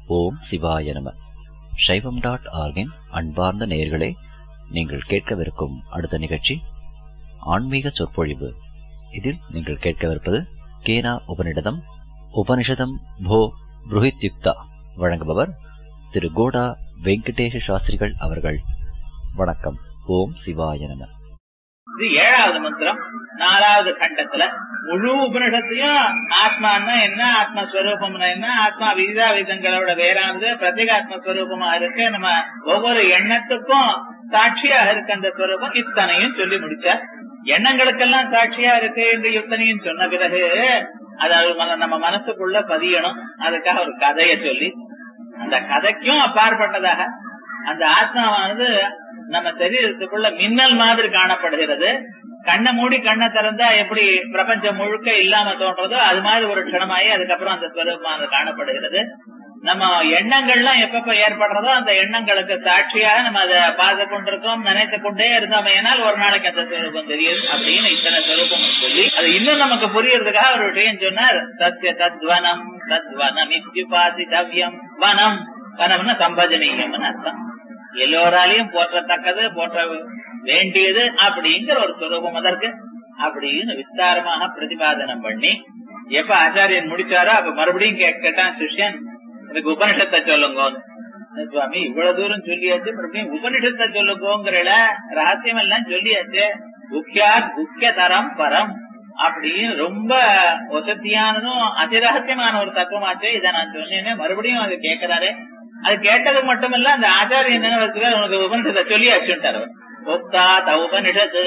ஓம் சிவாய நம சைவம் டாட் ஆர்கின் அன்பார்ந்த நேயர்களே நீங்கள் கேட்கவிருக்கும் அடுத்த நிகழ்ச்சி ஆன்மீக சொற்பொழிவு இதில் நீங்கள் கேட்கவிருப்பது கேனா உபனிடதம் உபனிஷதம் போ புருஹித்யுக்தா வழங்குபவர் திரு கோடா வெங்கடேஷ சாஸ்திரிகள் அவர்கள் வணக்கம் ஓம் சிவாய நம இது ஏழாவது மந்திரம் நாலாவது கண்டத்துல முழு உபனிஷத்தையும் ஆத்மான்னா என்ன ஆத்மஸ்வரூபம்னா என்ன ஆத்மா விதிதா விதங்களோட வேறானது பிரத்யேகாத்மஸ்வரூபமா இருக்கு நம்ம ஒவ்வொரு எண்ணத்துக்கும் சாட்சியாக இருக்கு அந்த ஸ்வரூபம் இத்தனையும் சொல்லி முடிச்சார் எண்ணங்களுக்கெல்லாம் சாட்சியா இருக்கு என்று இத்தனையும் சொன்ன பிறகு அதாவது மன- நம்ம மனசுக்குள்ள பதியணும் அதுக்காக ஒரு கதையை சொல்லி அந்த கதைக்கும் அப்பாற்பட்டதாக அந்த ஆத்மாவானது நம்ம சரீரத்துக்குள்ள மின்னல் மாதிரி காணப்படுகிறது கண்ணை மூடி கண்ணை திறந்தா எப்படி பிரபஞ்சம் முழுக்க இல்லாம தோன்றதோ அது மாதிரி ஒரு க்ஷணமாயி அதுக்கப்புறம் அந்த ஸ்வரூபமானது காணப்படுகிறது நம்ம எண்ணங்கள்லாம் எப்பப்ப ஏற்படுறதோ அந்த எண்ணங்களுக்கு சாட்சியாக நம்ம அதை பார்த்து கொண்டிருக்கோம் நினைத்து கொண்டே இருந்தோம் ஏனால் ஒரு நாளைக்கு அந்த ஸ்வரூபம் தெரியும் அப்படின்னு இத்தனை ஸ்வரூபம் சொல்லி அது இன்னும் நமக்கு புரியறதுக்காக ஒரு விஷயம் சொன்னார் சத்ய தத்வனம் தத்வனம் இத்யுபாசிதவ்யம் வனம் வனம்னா சம்பஜனீயம்னு அர்த்தம் எல்லோராலையும் போற்றத்தக்கது போற்ற வேண்டியது அப்படிங்கிற ஒரு சுரூபம் அதற்கு அப்படின்னு விஸ்தாரமாக பிரதிபாதனம் பண்ணி எப்ப ஆச்சாரியன் முடிச்சாரோ அப்ப மறுபடியும் கே- கேட்டான் சிஷ்யன் எனக்கு உபனிஷத்தை சொல்லுங்க சுவாமி இவ்வளவு தூரம் சொல்லியாச்சு மறுபடியும் உபனிஷத்தை சொல்லுங்கோங்கிறல ரகசியம் எல்லாம் சொல்லியாச்சு முக்கியாத் முக்கிய தரம் பரம் அப்படின்னு ரொம்ப வசதியானதும் அதிரகசியமான ஒரு தத்துவமாச்சு இதை நான் சொன்னேனே மறுபடியும் அது கேட்கிறாரு அது கேட்டது மட்டுமல்ல அந்த ஆச்சாரியன் என்ன வச்சுக்க உனக்கு உபனிஷத்தை சொல்லியாச்சுட்டார் உப்தாத உபனிஷத்து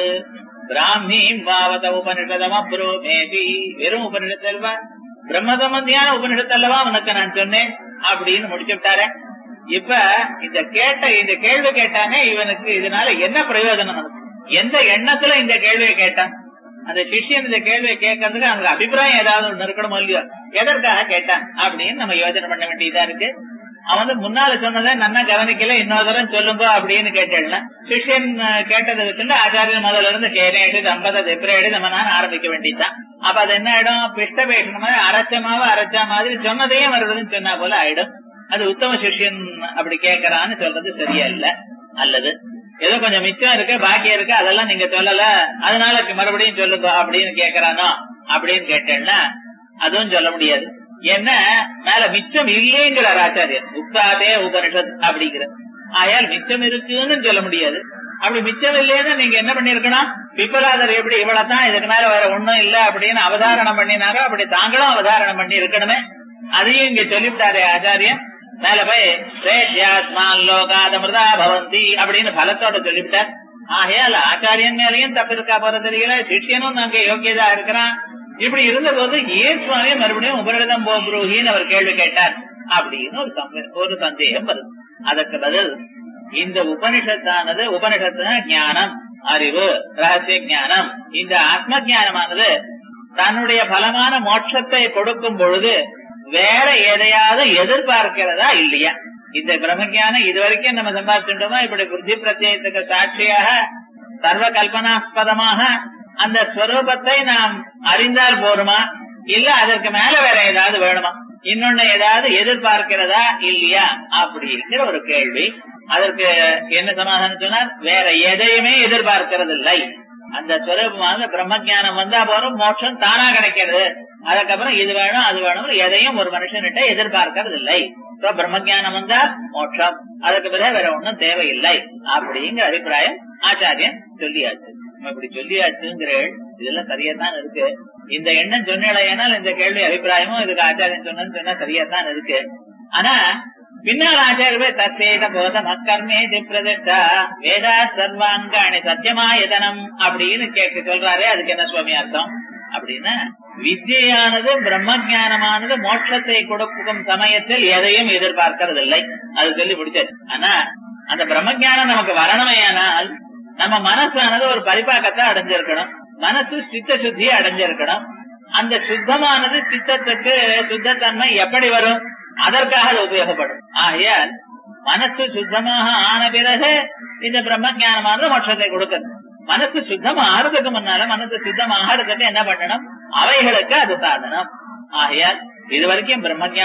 பிராமீம் பாவத உபனிஷதம் அப்ரோமேபி வெறும் உபனிஷத்து அல்லவா பிரம்ம சம்பந்தியான உபனிஷத்து அல்லவா உனக்கு நான் சொன்னேன் அப்படின்னு முடிச்சு விட்டாரு இப்ப இந்த கேட்ட இந்த கேள்வி கேட்டானே இவனுக்கு இதனால என்ன பிரயோஜனம் நமக்கு எந்த எண்ணத்துல இந்த கேள்வியை கேட்டான் அந்த சிஷ்யன் இந்த கேள்வியை கேட்கறதுக்கு அந்த அபிப்பிராயம் ஏதாவது ஒண்ணு இருக்கணுமோ இல்லையோ எதற்காக கேட்டான் அப்படின்னு நம்ம யோசனை பண்ண வேண்டியதா இருக்கு அவன் வந்து முன்னால சொன்னதை நன்னா கவனிக்கல இன்னொரு தரம் சொல்லுங்க அப்படின்னு கேட்டேன் சிஷ்யன் அஹ், கேட்டதை வச்சுட்டு ஆச்சாரியன் முதல்ல இருந்து கேரேடு தம்பத தெப்ரேடு நம்ம நான் ஆரம்பிக்க வேண்டியதுதான் அப்ப அது என்ன ஆயிடும் பிஷ்ட பேஷன் மாதிரி அரைச்சமாவ அரைச்ச மாதிரி சொன்னதையே வருதுன்னு சொன்னா போல ஆயிடும் அது உத்தம சிஷ்யன் அப்படி கேட்கறான்னு சொல்றது சரியா இல்ல அல்லது ஏதோ கொஞ்சம் மிச்சம் இருக்கு பாக்கி இருக்கு அதெல்லாம் நீங்க சொல்லல அதனால மறுபடியும் சொல்லுங்க அப்படின்னு கேக்குறானோ அப்படின்னு கேட்டேன்னா அதுவும் சொல்ல முடியாது என்ன மேல மிச்சம் இல்லைங்கிறார் ஆச்சாரியர் உக்தாதே உபனிஷத் அப்படிங்கிற ஆயால் மிச்சம் இருக்குன்னு சொல்ல முடியாது அப்படி மிச்சம் இல்லைன்னு நீங்க என்ன பண்ணிருக்கணும் பிப்பலாதர் எப்படி இவ்வளவுதான் இதுக்கு மேல வேற ஒண்ணும் இல்ல அப்படின்னு அவதாரணம் பண்ணினாரோ அப்படி தாங்களும் அவதாரணம் பண்ணி இருக்கணுமே அதையும் இங்க சொல்லிவிட்டாரே ஆச்சாரியன் மேல போய் ஸ்ரேஷ்யாஸ்மான் லோகாதமிருதா பவந்தி அப்படின்னு பலத்தோட சொல்லிவிட்டார் ஆகையால் ஆச்சாரியன் மேலையும் தப்பு இருக்கா போற தெரியல சிஷ்யனும் அங்க யோக்கியதா இருக்கிறான் இப்படி இருந்த போது ஏன் சுவாமி மறுபடியும் உபரிடம் போப்ரூஹின்னு அவர் கேள்வி கேட்டார் அப்படின்னு ஒரு சந்தே- ஒரு சந்தேகம் வருது அதற்கு பதில் இந்த உபனிஷத்தானது உபனிஷத்து ஞானம் அறிவு ரகசிய ஞானம் இந்த ஆத்ம ஞானமானது தன்னுடைய பலமான மோட்சத்தை கொடுக்கும் பொழுது வேற எதையாவது எதிர்பார்க்கிறதா இல்லையா இந்த பிரம்மஞானம் இதுவரைக்கும் நம்ம சம்பாதிச்சுட்டோமா இப்படி புத்தி பிரத்யேகத்துக்கு சாட்சியாக சர்வ கல்பனாஸ்பதமாக அந்த ஸ்வரூபத்தை நாம் அறிந்தால் போருமா இல்ல அதற்கு மேல வேற ஏதாவது வேணுமா இன்னொன்னு ஏதாவது எதிர்பார்க்கிறதா இல்லையா அப்படிங்கிற ஒரு கேள்வி அதற்கு என்ன சமாதானம் சொன்னார் வேற எதையுமே எதிர்பார்க்கிறது இல்லை அந்த ஸ்வரூபமான பிரம்மஞானம் வந்தா போறோம் மோட்சம் தானா கிடைக்கிறது அதுக்கப்புறம் இது வேணும் அது வேணும் எதையும் ஒரு மனுஷன்கிட்ட எதிர்பார்க்கறது இல்லை So, பிரம்மஞானம் வந்தா மோட்சம் அதுக்கு பிறகு வேற ஒண்ணும் தேவையில்லை அப்படிங்கிற அபிப்பிராயம் ஆச்சாரியன் சொல்லியாச்சு நம்ம இப்படி சொல்லியாச்சுங்கிற இதெல்லாம் சரியா தான் இருக்கு இந்த எண்ணம் சொன்னேனால் இந்த கேள்வி அபிப்பிராயமும் இதுக்கு ஆச்சாரியன் சொன்னது சொன்னா சரியா தான் இருக்கு ஆனா பின்னால் ஆச்சாரியவே தத்தேத போத மக்கர்மே பிரதிஷ்டா வேதா சர்வாங்காணி சத்தியமாயதனம் அப்படின்னு கேட்க சொல்றாரே அதுக்கு என்ன சுவாமி அர்த்தம் அப்படின்னா வித்யானது பிரம்ம ஞானமானது மோட்சத்தை கொடுக்கும் சமயத்தில் எதையும் எதிர்பார்க்கிறது இல்லை அது சொல்லி முடிச்சது ஆனா அந்த பிரம்ம ஞானம் நமக்கு வரணுமேயானால் நம்ம மனசானது ஒரு பரிபாக்கத்தை அடைஞ்சிருக்கணும் மனசு சித்த சுத்தியை அடைஞ்சிருக்கணும் அந்த சுத்தமானது சித்தத்துக்கு சுத்தத்தன்மை எப்படி வரும் அதற்காக அது உபயோகப்படும் ஆகையால் மனசு சுத்தமாக ஆன பிறகு இந்த பிரம்ம ஞானமானது மோட்சத்தை கொடுக்கிறது மனசு சுத்தம் ஆறுறதுக்கு முன்னால மனசு சுத்தம் ஆகிறதுக்கு என்ன பண்ணணும் அவைகளுக்கு அது சாதனம் ஆகையால் இதுவரைக்கும் பிரம்ம ஞானம்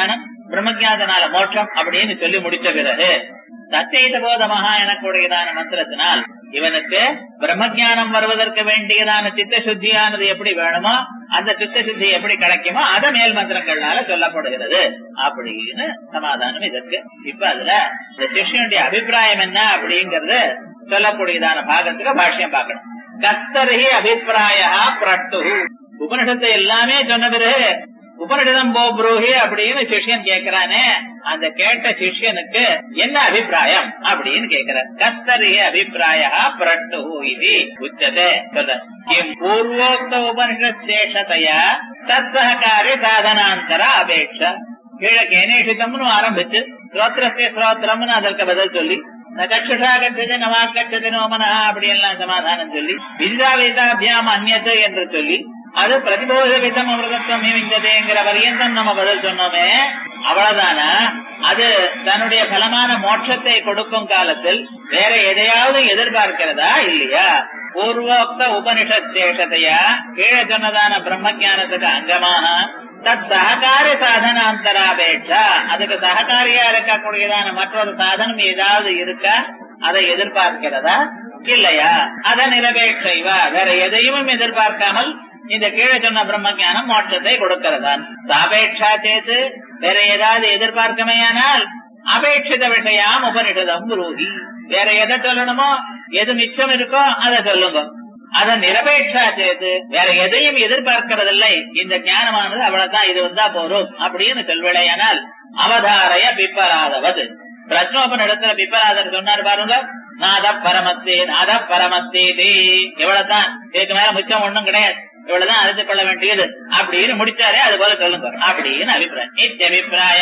பிரம்மஜாதனால மோட்சம் அப்படின்னு சொல்லி முடிச்ச பிறகு சத்தியத போதமகா எனக்கூடியதான மந்திரத்தினால் இவனுக்கு பிரம்மஜானம் வருவதற்கு வேண்டியதான சித்த சுத்தியானது எப்படி வேணுமோ அந்த சித்த சுத்தி எப்படி கிடைக்குமோ அத மேல் மந்திரங்களால சொல்லப்படுகிறது அப்படின்னு சமாதானம் இதற்கு இப்ப அதுல இந்த சிஷ்யனுடைய அபிப்பிராயம் என்ன அப்படிங்கறது சொல்லக்கூடியதான பாகத்துக்கு பாஷ்யம் பார்க்கணும் கஸ்தரி அபிப்பிராய பிரட்டு உபனிஷத்தை எல்லாமே சொன்ன பிறகு உபனிடம் போ புரோஹி அப்படின்னு சிஷ்யன் கேக்குறானே அந்த கேட்ட சிஷ்யனுக்கு என்ன அபிப்பிராயம் அப்படின்னு கேக்குற கஸ்தரி அபிப்பிராய பிரட்டு இது உச்சதே சொல்ல கிம் பூர்வோக்த உபனிஷத் சேஷத்தையா தத்சகாரி சாதனாந்தர அபேட்ச கீழே கேனேஷிதம்னு ஆரம்பிச்சு ஸ்ரோத்திரஸ்ய ஸ்ரோத்திரம்னு அதற்கு பதில் சொல்லி கட்சா கட்சது நவா கட்சது நோமனா அப்படி எல்லாம் சமாதானம் சொல்லி விதிதா வேதாபியாம் அந்நது என்று சொல்லி அது பிரதிபோத விதம் அமிர்தத்துவம் நியமிந்ததேங்கிற பரியந்தம் நம்ம பதில் சொன்னோமே அவ்வளவுதானா அது தன்னுடைய பலமான மோட்சத்தை கொடுக்கும் காலத்தில் வேற எதையாவது எதிர்பார்க்கிறதா இல்லையா பூர்வோக்த உபனிஷத் சேஷத்தையா கீழே சொன்னதான பிரம்ம ஜானத்துக்கு அங்கமாக தத் சககாரி சாதனாந்தராபேட்சா அதுக்கு சககாரியா இருக்கக்கூடியதான மற்றொரு சாதனம் ஏதாவது இருக்கா அதை எதிர்பார்க்கிறதா இல்லையா அத நிரபேட்சைவா வேற எதையும் எதிர்பார்க்காமல் இந்த கீழே சொன்ன பிரம்ம ஜானம் மோட்சத்தை கொடுக்கிறதான் சாபேட்சா சேத்து வேற ஏதாவது எதிர்பார்க்கமையானால் அபேட்சித விஷயாம் உபனிஷதம் ரூஹி வேற எதை சொல்லணுமோ எது மிச்சம் இருக்கோ அதை சொல்லுங்க அத நிரபேட்சா சேர்த்து வேற எதையும் எதிர்பார்க்கறதில்லை இந்த ஞானமானது அவ்வளவுதான் இது வந்தா போறோம் அப்படின்னு சொல்விடையானால் அவதாரைய பிப்பராதவது பிரச்சனோபன் இடத்துல பிப்பராதர் சொன்னார் பாருங்க நாத பரமத்தே நாத பரமத்தே இவ்வளவுதான் இதுக்கு மேல மிச்சம் ஒண்ணும் கிடையாது இவ்வளவுதான் அறிந்து கொள்ள வேண்டியது அப்படின்னு முடிச்சாரே அது போல சொல்லுங்க அப்படின்னு அபிப்பிராயம் நித்திய அபிப்பிராய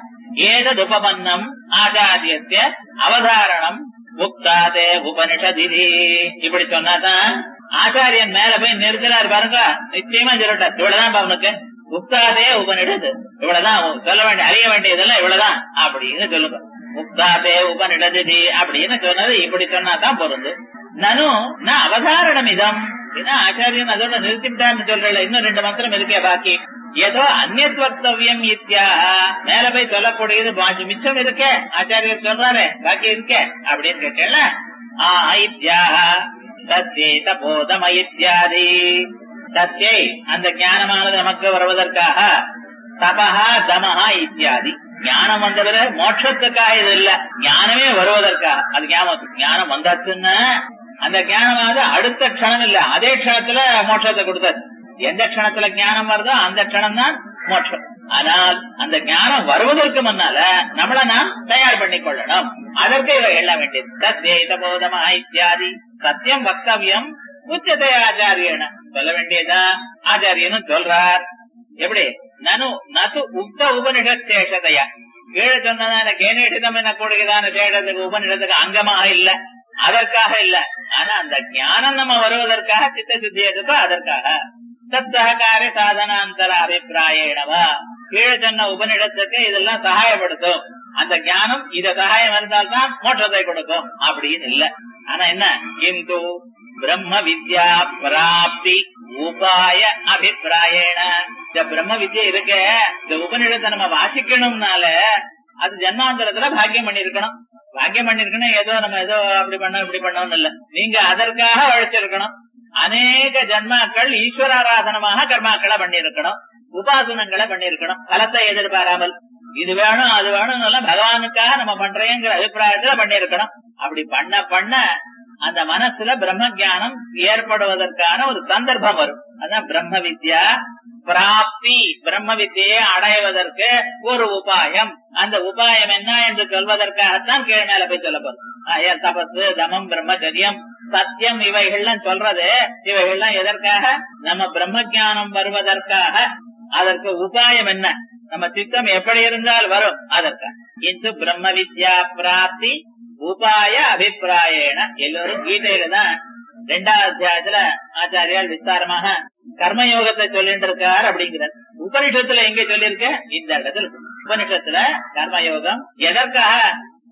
ஏதது உபபன்னம் ஆச்சாரியத்திய அவதாரணம் முக்தாதே உபனிஷதிதி இப்படி சொன்னாதான் ஆச்சாரியன் மேல போய் நிறுத்தினார் பாருங்க நிச்சயமா சொல்லட்டார் இவ்வளவுதான் அவனுக்கு முக்தாதே உபனிடது இவ்வளவுதான் சொல்ல வேண்டிய அறிய வேண்டியதெல்லாம் இவ்வளவுதான் அப்படின்னு சொல்லுங்க முக்தாதே உபனிடதி அப்படின்னு சொன்னது இப்படி சொன்னாதான் பொருந்து நனு நான் அவதாரணம் இதம் ஏன்னா ஆச்சாரியன் அதோட நிறுத்திட்டான்னு சொல்றல இன்னும் ரெண்டு மந்திரம் இருக்கே பாக்கி ஏதோ அந்நியத் வக்தவியம் இத்தியா மேல போய் சொல்லக்கூடியது பாக்கி மிச்சம் இருக்கே ஆச்சாரியர் சொல்றாரு பாக்கி இருக்கே அப்படின்னு கேட்டேன்ல ஆயித்யா சத்யேத போதம் இத்தியாதி சத்யை அந்த ஞானமானது நமக்கு வருவதற்காக தபஹா தமஹா இத்தியாதி ஞானம் வந்தவர மோட்சத்துக்காக இது இல்ல ஞானமே வருவதற்காக அது ஞாபகம் ஞானம் வந்தாச்சுன்னா அந்த ஞானமானது அடுத்த க்ஷணம் இல்ல அதே க்ஷணத்துல மோட்சத்தை கொடுத்தாரு எந்த க்ஷணத்துல ஞானம் வருதோ அந்த க்ஷணம் தான் மோட்சம் ஆனால் அந்த ஞானம் வருவதற்கு முன்னால நம்மள நாம் தயார் பண்ணி கொள்ளணும் அதற்கு இவை எண்ண வேண்டியது சத்யேத போதமா இத்தியாதி சத்தியம் வக்தவியம் உச்சத்தை ஆச்சாரியன சொல்ல வேண்டியதா ஆச்சாரியனும் சொல்றார் எப்படி நனு நது உக்த உபனிஷத் சேஷதையா கீழே சொன்னதான கேனேஷிதம் என கூடியதான சேஷத்துக்கு உபனிஷத்துக்கு அங்கமாக இல்ல அதற்காக இல்ல ஆனா அந்த ஞானம் நம்ம வருவதற்காக சித்த சித்தியதுக்கோ அதற்காக தத் சககார சாதனாந்தர அபிப்பிராயணவா கீழே சொன்ன உபனிடத்துக்கு இதெல்லாம் சகாயப்படுத்தும் அந்த ஞானம் இத சகாயம் இருந்தால்தான் மோட்சத்தை கொடுக்கும் அப்படின்னு இல்ல ஆனா என்ன இந்து பிரம்ம வித்யா பிராப்தி உபாய அபிப்பிராயண இந்த பிரம்ம வித்யா இருக்க இந்த உபநிடத்தை நம்ம வாசிக்கணும்னால அது ஜன்மாந்தரத்துல பாக்கியம் பண்ணிருக்கணும் பாக்கியம் பண்ணிருக்கணும் ஏதோ நம்ம ஏதோ அப்படி பண்ணோம் இப்படி பண்ணோம்னு இல்ல நீங்க அதற்காக உழைச்சிருக்கணும் அநேக ஜன்மாக்கள் ஈஸ்வராராதனமாக கர்மாக்களை பண்ணிருக்கணும் உபாசனங்களை பண்ணிருக்கணும் பலத்தை எதிர்பாராமல் இது வேணும் அது வேணும் பகவானுக்காக நம்ம பண்றேங்கிற அபிப்பிராயத்துல பண்ணிருக்கணும் அப்படி பண்ண பண்ண அந்த மனசுல பிரம்ம ஜானம் ஏற்படுவதற்கான ஒரு சந்தர்ப்பம் வரும் அதான் பிரம்ம வித்யா பிராப்தி பிரம்ம வித்தியை அடைவதற்கு ஒரு உபாயம் அந்த உபாயம் என்ன என்று சொல்வதற்காகத்தான் கீழ் மேல போய் சொல்லப்படும் தபசு தமம் பிரம்மச்சரியம் சத்தியம் இவைகள்லாம் சொல்றது இவைகள்லாம் எதற்காக நம்ம பிரம்ம ஜானம் வருவதற்காக அதற்கு உபாயம் என்ன நம்ம சித்தம் எப்படி இருந்தால் வரும் அதற்காக இந்த பிரம்ம வித்யா பிராப்தி உபாய அபிப்பிராயண எல்லோரும் கீதையில தான் ரெண்டாவது அத்தியாயத்துல ஆச்சாரியால் விஸ்தாரமாக கர்மயோகத்தை சொல்லிட்டு இருக்கார் அப்படிங்கிறார் உபனிஷத்துல எங்க சொல்லியிருக்க இந்த இடத்துல உபனிஷத்துல கர்மயோகம் எதற்காக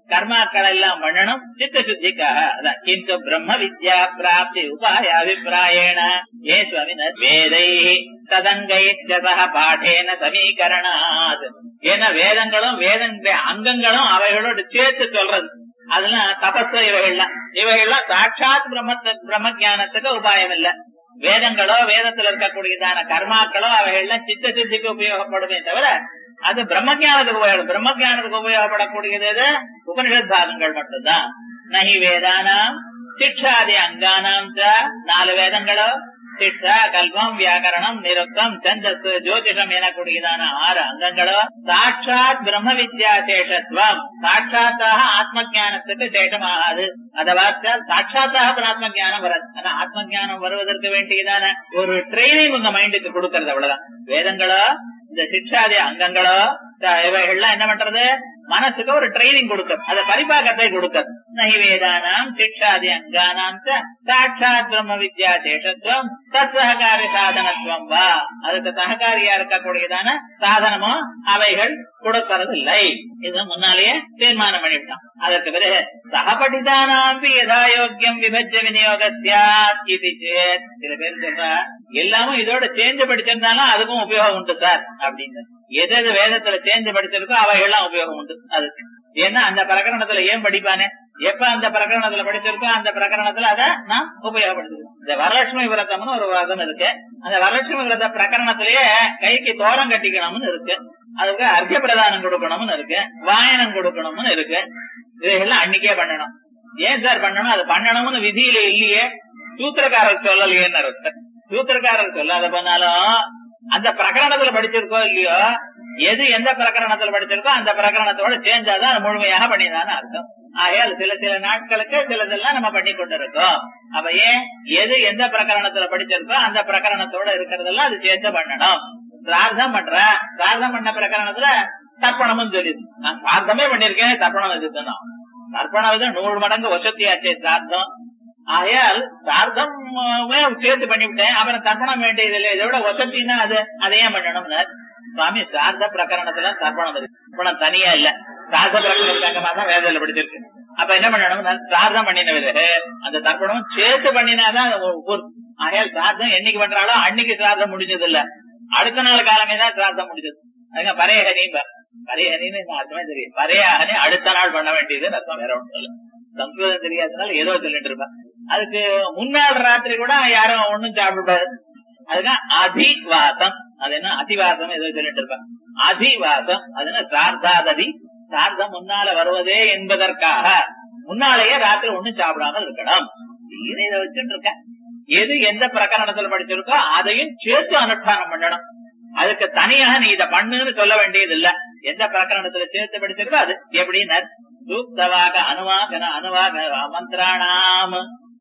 கர்மாக்கள் எல்லாம் பண்ணணும் சித்த சுத்திக்காக அதான் கிந்து பிரம்ம வித்யா பிராப்தி உபாய அபிப்பிராயேண ஏ சுவாமினர் வேதை ததங்கை பாடேன சமீகரணாத் ஏன்னா வேதங்களும் வேதங்களுடைய அங்கங்களும் அவைகளோடு சேர்த்து சொல்றது அதெல்லாம் தபஸ் இவைகள்லாம் இவைகள்லாம் சாட்சாத் பிரம்ம பிரம்ம ஜானத்துக்கு உபாயம் இல்ல வேதங்களோ வேதத்துல இருக்கக்கூடியதான கர்மாக்களோ அவைகள்லாம் சித்த சித்திக்கு உபயோகப்படுமே தவிர அது பிரம்ம ஜானத்துக்கு உபயோகம் பிரம்ம ஜானத்துக்கு உபயோகப்படக்கூடியது எது? உபனிஷத் பாகங்கள் மட்டும்தான் நகி வேதானாம் சிக்ஷாதி அங்கானாம் ச நாலு வேதங்களோ சிக்ஷா கல்பம் வியாக்கரணம் நிருத்தம் சந்தஸ் ஜோதிஷம் எனக்கூடியதான ஆறு அங்கங்களோ சாட்சாத் பிரம்ம வித்யா சேஷத்துவம் சாட்சாத்தாக ஆத்ம ஜானத்துக்கு சேஷமாகாது அதை பார்த்தால் சாட்சாத்தாக பிராத்ம ஜானம் வராது ஆனா ஆத்ம ஜானம் வருவதற்கு வேண்டியதான ஒரு ட்ரைனிங் உங்க மைண்டுக்கு கொடுக்கறது அவ்வளவுதான் வேதங்களோ இந்த சிக்ஷாதி அங்கங்களோ இந்த இவைகள்லாம் என்ன பண்றது மனசுக்கு ஒரு ட்ரைனிங் கொடுக்கும் அது பரிபாகத்தை கொடுக்கும் நைவேதானாம் சிக்ஷாதி அங்கானாம் ச சாட்சாத் பிரம்ம வித்யா சேஷத்துவம் தத் சககாரி சாதனத்துவம் வா அதுக்கு சககாரியா இருக்கக்கூடியதான சாதனமோ அவைகள் கொடுக்கறது இல்லை இது முன்னாலேயே தீர்மானம் பண்ணிவிட்டோம் அதற்கு பிறகு சகபடிதானாம்பி யதாயோக்கியம் விபஜ்ய விநியோகத்தியாத் இது சேத் சில பேர் சொல்றா எல்லாமும் இதோட சேர்ந்து படிச்சிருந்தாலும் அதுக்கும் உபயோகம் உண்டு சார் அப்படின்னு எது எது வேதத்துல சேர்ந்து படிச்சிருக்கோ அவைகள்லாம் உபயோகம் உண்டு அதுக்கு ஏன்னா அந்த பிரகரணத்துல ஏன் படிப்பானே எப்ப அந்த பிரகரணத்துல படிச்சிருக்கோ அந்த பிரகரணத்துல அதை நாம் உபயோகப்படுத்திருக்கோம் இந்த வரலட்சுமி விரதம்னு ஒரு விரதம் இருக்கு அந்த வரலட்சுமி விரத பிரகரணத்திலேயே கைக்கு தோரம் கட்டிக்கணும்னு இருக்கு அதுக்கு அர்க்க பிரதானம் கொடுக்கணும்னு இருக்கு வாயனம் கொடுக்கணும்னு இருக்கு இதையெல்லாம் அன்னைக்கே பண்ணணும் ஏன் சார் பண்ணணும் அது பண்ணணும்னு விதியில இல்லையே சூத்திரக்காரர் சொல்லலையேன்னு இருக்கு சூத்திரக்காரர் சொல்லாத பண்ணாலும் அந்த பிரகரணத்துல படிச்சிருக்கோ இல்லையோ எது எந்த பிரகரணத்துல படிச்சிருக்கோ அந்த பிரகரணத்தோட சேர்ந்தாதான் அது முழுமையாக பண்ணிதான்னு அர்த்தம் ஆகையால் சில சில நாட்களுக்கு சிலதெல்லாம் நம்ம பண்ணி கொண்டிருக்கோம் அப்ப ஏன் எது எந்த பிரகரணத்துல படிச்சிருக்கோ அந்த பிரகரணத்தோட இருக்கிறதெல்லாம் அது சேர்த்து பண்ணணும் பிரார்த்தம் பண்ற பிரார்த்தம் பண்ண பிரகரணத்துல தர்ப்பணமும் சொல்லிது நான் பிரார்த்தமே பண்ணிருக்கேன் தர்ப்பணம் எதுக்கணும் தர்ப்பணம் இது நூறு மடங்கு வசதியாச்சே பிரார்த்தம் ஆகையால் சார்த்தம் சேர்த்து பண்ணிவிட்டேன் அப்புறம் தர்ப்பணம் வேண்டியது இல்லை இதோட வசதினா அது அதையே பண்ணணும்னு சுவாமி சார்த்த பிரகரணத்துல தர்ப்பணம் இருக்கு தர்ப்பணம் தனியா இல்ல சார்த்த பிரகரணம் தான் வேதத்துல படிச்சிருக்கு அப்ப என்ன பண்ணணும் சார்த்தம் பண்ணின பிறகு அந்த தர்ப்பணம் சேர்த்து பண்ணினாதான் அது ஒரு பூர்த்தி. ஆகையால் சார்த்தம் என்னைக்கு பண்றாலோ அன்னைக்கு சார்த்தம் முடிஞ்சது இல்ல அடுத்த நாள் காலமே தான் சார்த்தம் முடிஞ்சது அதுங்க பரையகனி பரையகனின்னு இந்த அர்த்தமே தெரியும் பரையகனி அடுத்த நாள் பண்ண வேண்டியது அர்த்தம் வேற ஒன்றும் இல்ல சம்ஸ்கிருதம் தெரியாதனால ஏதோ சொல்லிட்டு இருப்பேன் அதுக்கு முன்னாள் ராத்திரி கூட யாரும் ஒண்ணும் சாப்பிடாது அதுதான் அதிவாசம் அது என்ன அதிவாசம் ஏதோ சொல்லிட்டு இருப்பேன் அதிவாசம் அது என்ன சார்தாததி சார்தம் முன்னால வருவதே என்பதற்காக முன்னாலேயே ராத்திரி ஒண்ணும் சாப்பிடாம இருக்கணும் இது இதை வச்சுட்டு இருக்க எது எந்த பிரகரணத்துல படிச்சிருக்கோ அதையும் சேர்த்து அனுஷ்டானம் பண்ணணும் அதுக்கு தனியாக நீ இதை பண்ணுன்னு சொல்ல வேண்டியது இல்ல எந்த பிரகரணத்துல சேர்த்து படிச்சிருக்கோ அது எப்படின்னு சூக்தவாக அனுவாகன அனுவாக மந்திராணாம்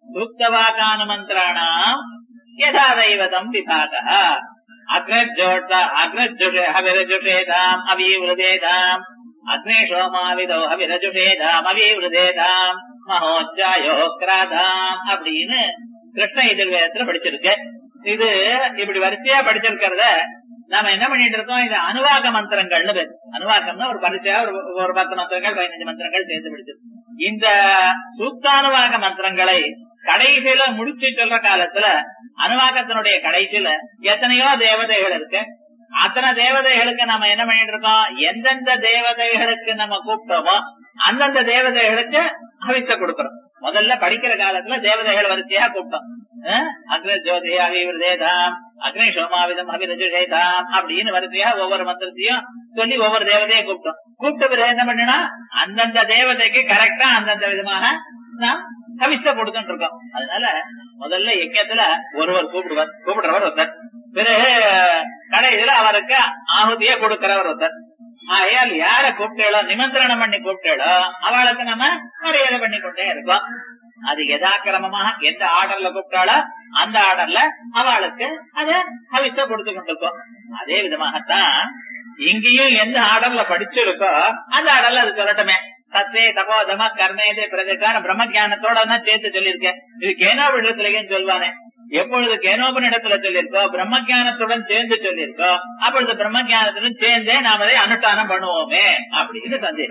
சூக்தவாகானுமந்திராணாம் யதா தெய்வதம் விபாக அக்ரஜோட்ட அக்ரஜுஷே அவிரஜுஷேதாம் அவிவிருதேதாம் அக்னே சோமாவிதோ அவிரஜுஷேதாம் அவிவிருதேதாம் மகோச்சாயோக்ராதாம் அப்படின்னு கிருஷ்ண எதிர்வேதத்துல படிச்சிருக்கு இது இப்படி வரிசையா படிச்சிருக்கிறத நாம என்ன பண்ணிட்டு இருக்கோம் இது அனுவாக மந்திரங்கள்னு பேரு அனுவாகம்னா ஒரு பரிசையா ஒரு ஒரு பத்து மந்திரங்கள் பதினஞ்சு மந்திரங்கள் சேர்த்து படிச்சிருக்கு இந்த சூக்தானுவாக மந்திரங்களை கடைசியில முடிச்சு சொல்ற காலத்துல அனுவாகத்தினுடைய கடைசியில எத்தனையோ தேவதைகள் இருக்கு அத்தனை தேவதைகளுக்கு நம்ம என்ன பண்ணிட்டு இருக்கோம் எந்தெந்த தேவதைகளுக்கு நம்ம கூப்பிட்டோமோ அந்தந்த தேவதைகளுக்கு அவித்த கொடுக்கிறோம் முதல்ல படிக்கிற காலத்துல தேவதைகள் வரிசையா கூப்பிட்டோம் அக்ர ஜோதி அவிவிரதேதாம் அக்னி சோமாவிதம் அபிரஜுஷேதாம் அப்படின்னு வரிசையா ஒவ்வொரு மந்திரத்தையும் சொல்லி ஒவ்வொரு தேவதையை கூப்பிட்டோம் கூப்பிட்ட பிறகு என்ன பண்ணா அந்தந்த தேவதைக்கு கரெக்டா அந்தந்த விதமாக நாம் கவித்த கொடுத்துட்டு இருக்கோம் அதனால முதல்ல யஜ்யத்துல ஒருவர் கூப்பிடுவார் கூப்பிடுறவர் ஒருத்தர் பிறகு கடைசியில அவருக்கு ஆகுதிய கொடுக்கிறவர் ஒருத்தர் ஆகையால் யார கூப்பிட்டேளோ நிமந்திரணம் பண்ணி கூப்பிட்டேளோ அவளுக்கு நம்ம மரியாதை பண்ணி கொண்டே இருக்கோம் அது யதாக்கிரமமாக எந்த ஆர்டர்ல கூப்பிட்டாலோ அந்த ஆர்டர்ல அவளுக்கு அத கவித்த கொடுத்து கொண்டிருக்கோம் அதே விதமாகத்தான் இங்கேயும் எந்த ஆர்டர்ல படிச்சிருக்கோ அந்த ஆர்டர்ல அது சொல்லட்டுமே சத்தே தபோதம கர்ணேதே பிரஜகான பிரம்ம ஜானத்தோட தான் சேர்த்து சொல்லியிருக்கேன் இது கேனோபிடத்திலேயும் சொல்வானே எப்பொழுது கேனோபனிடத்துல சொல்லியிருக்கோ பிரம்ம ஜானத்துடன் சேர்ந்து சொல்லியிருக்கோ அப்பொழுது பிரம்ம ஜானத்துடன் சேர்ந்தே நாம் அதை அனுஷ்டானம் பண்ணுவோமே அப்படின்னு சந்தேகம்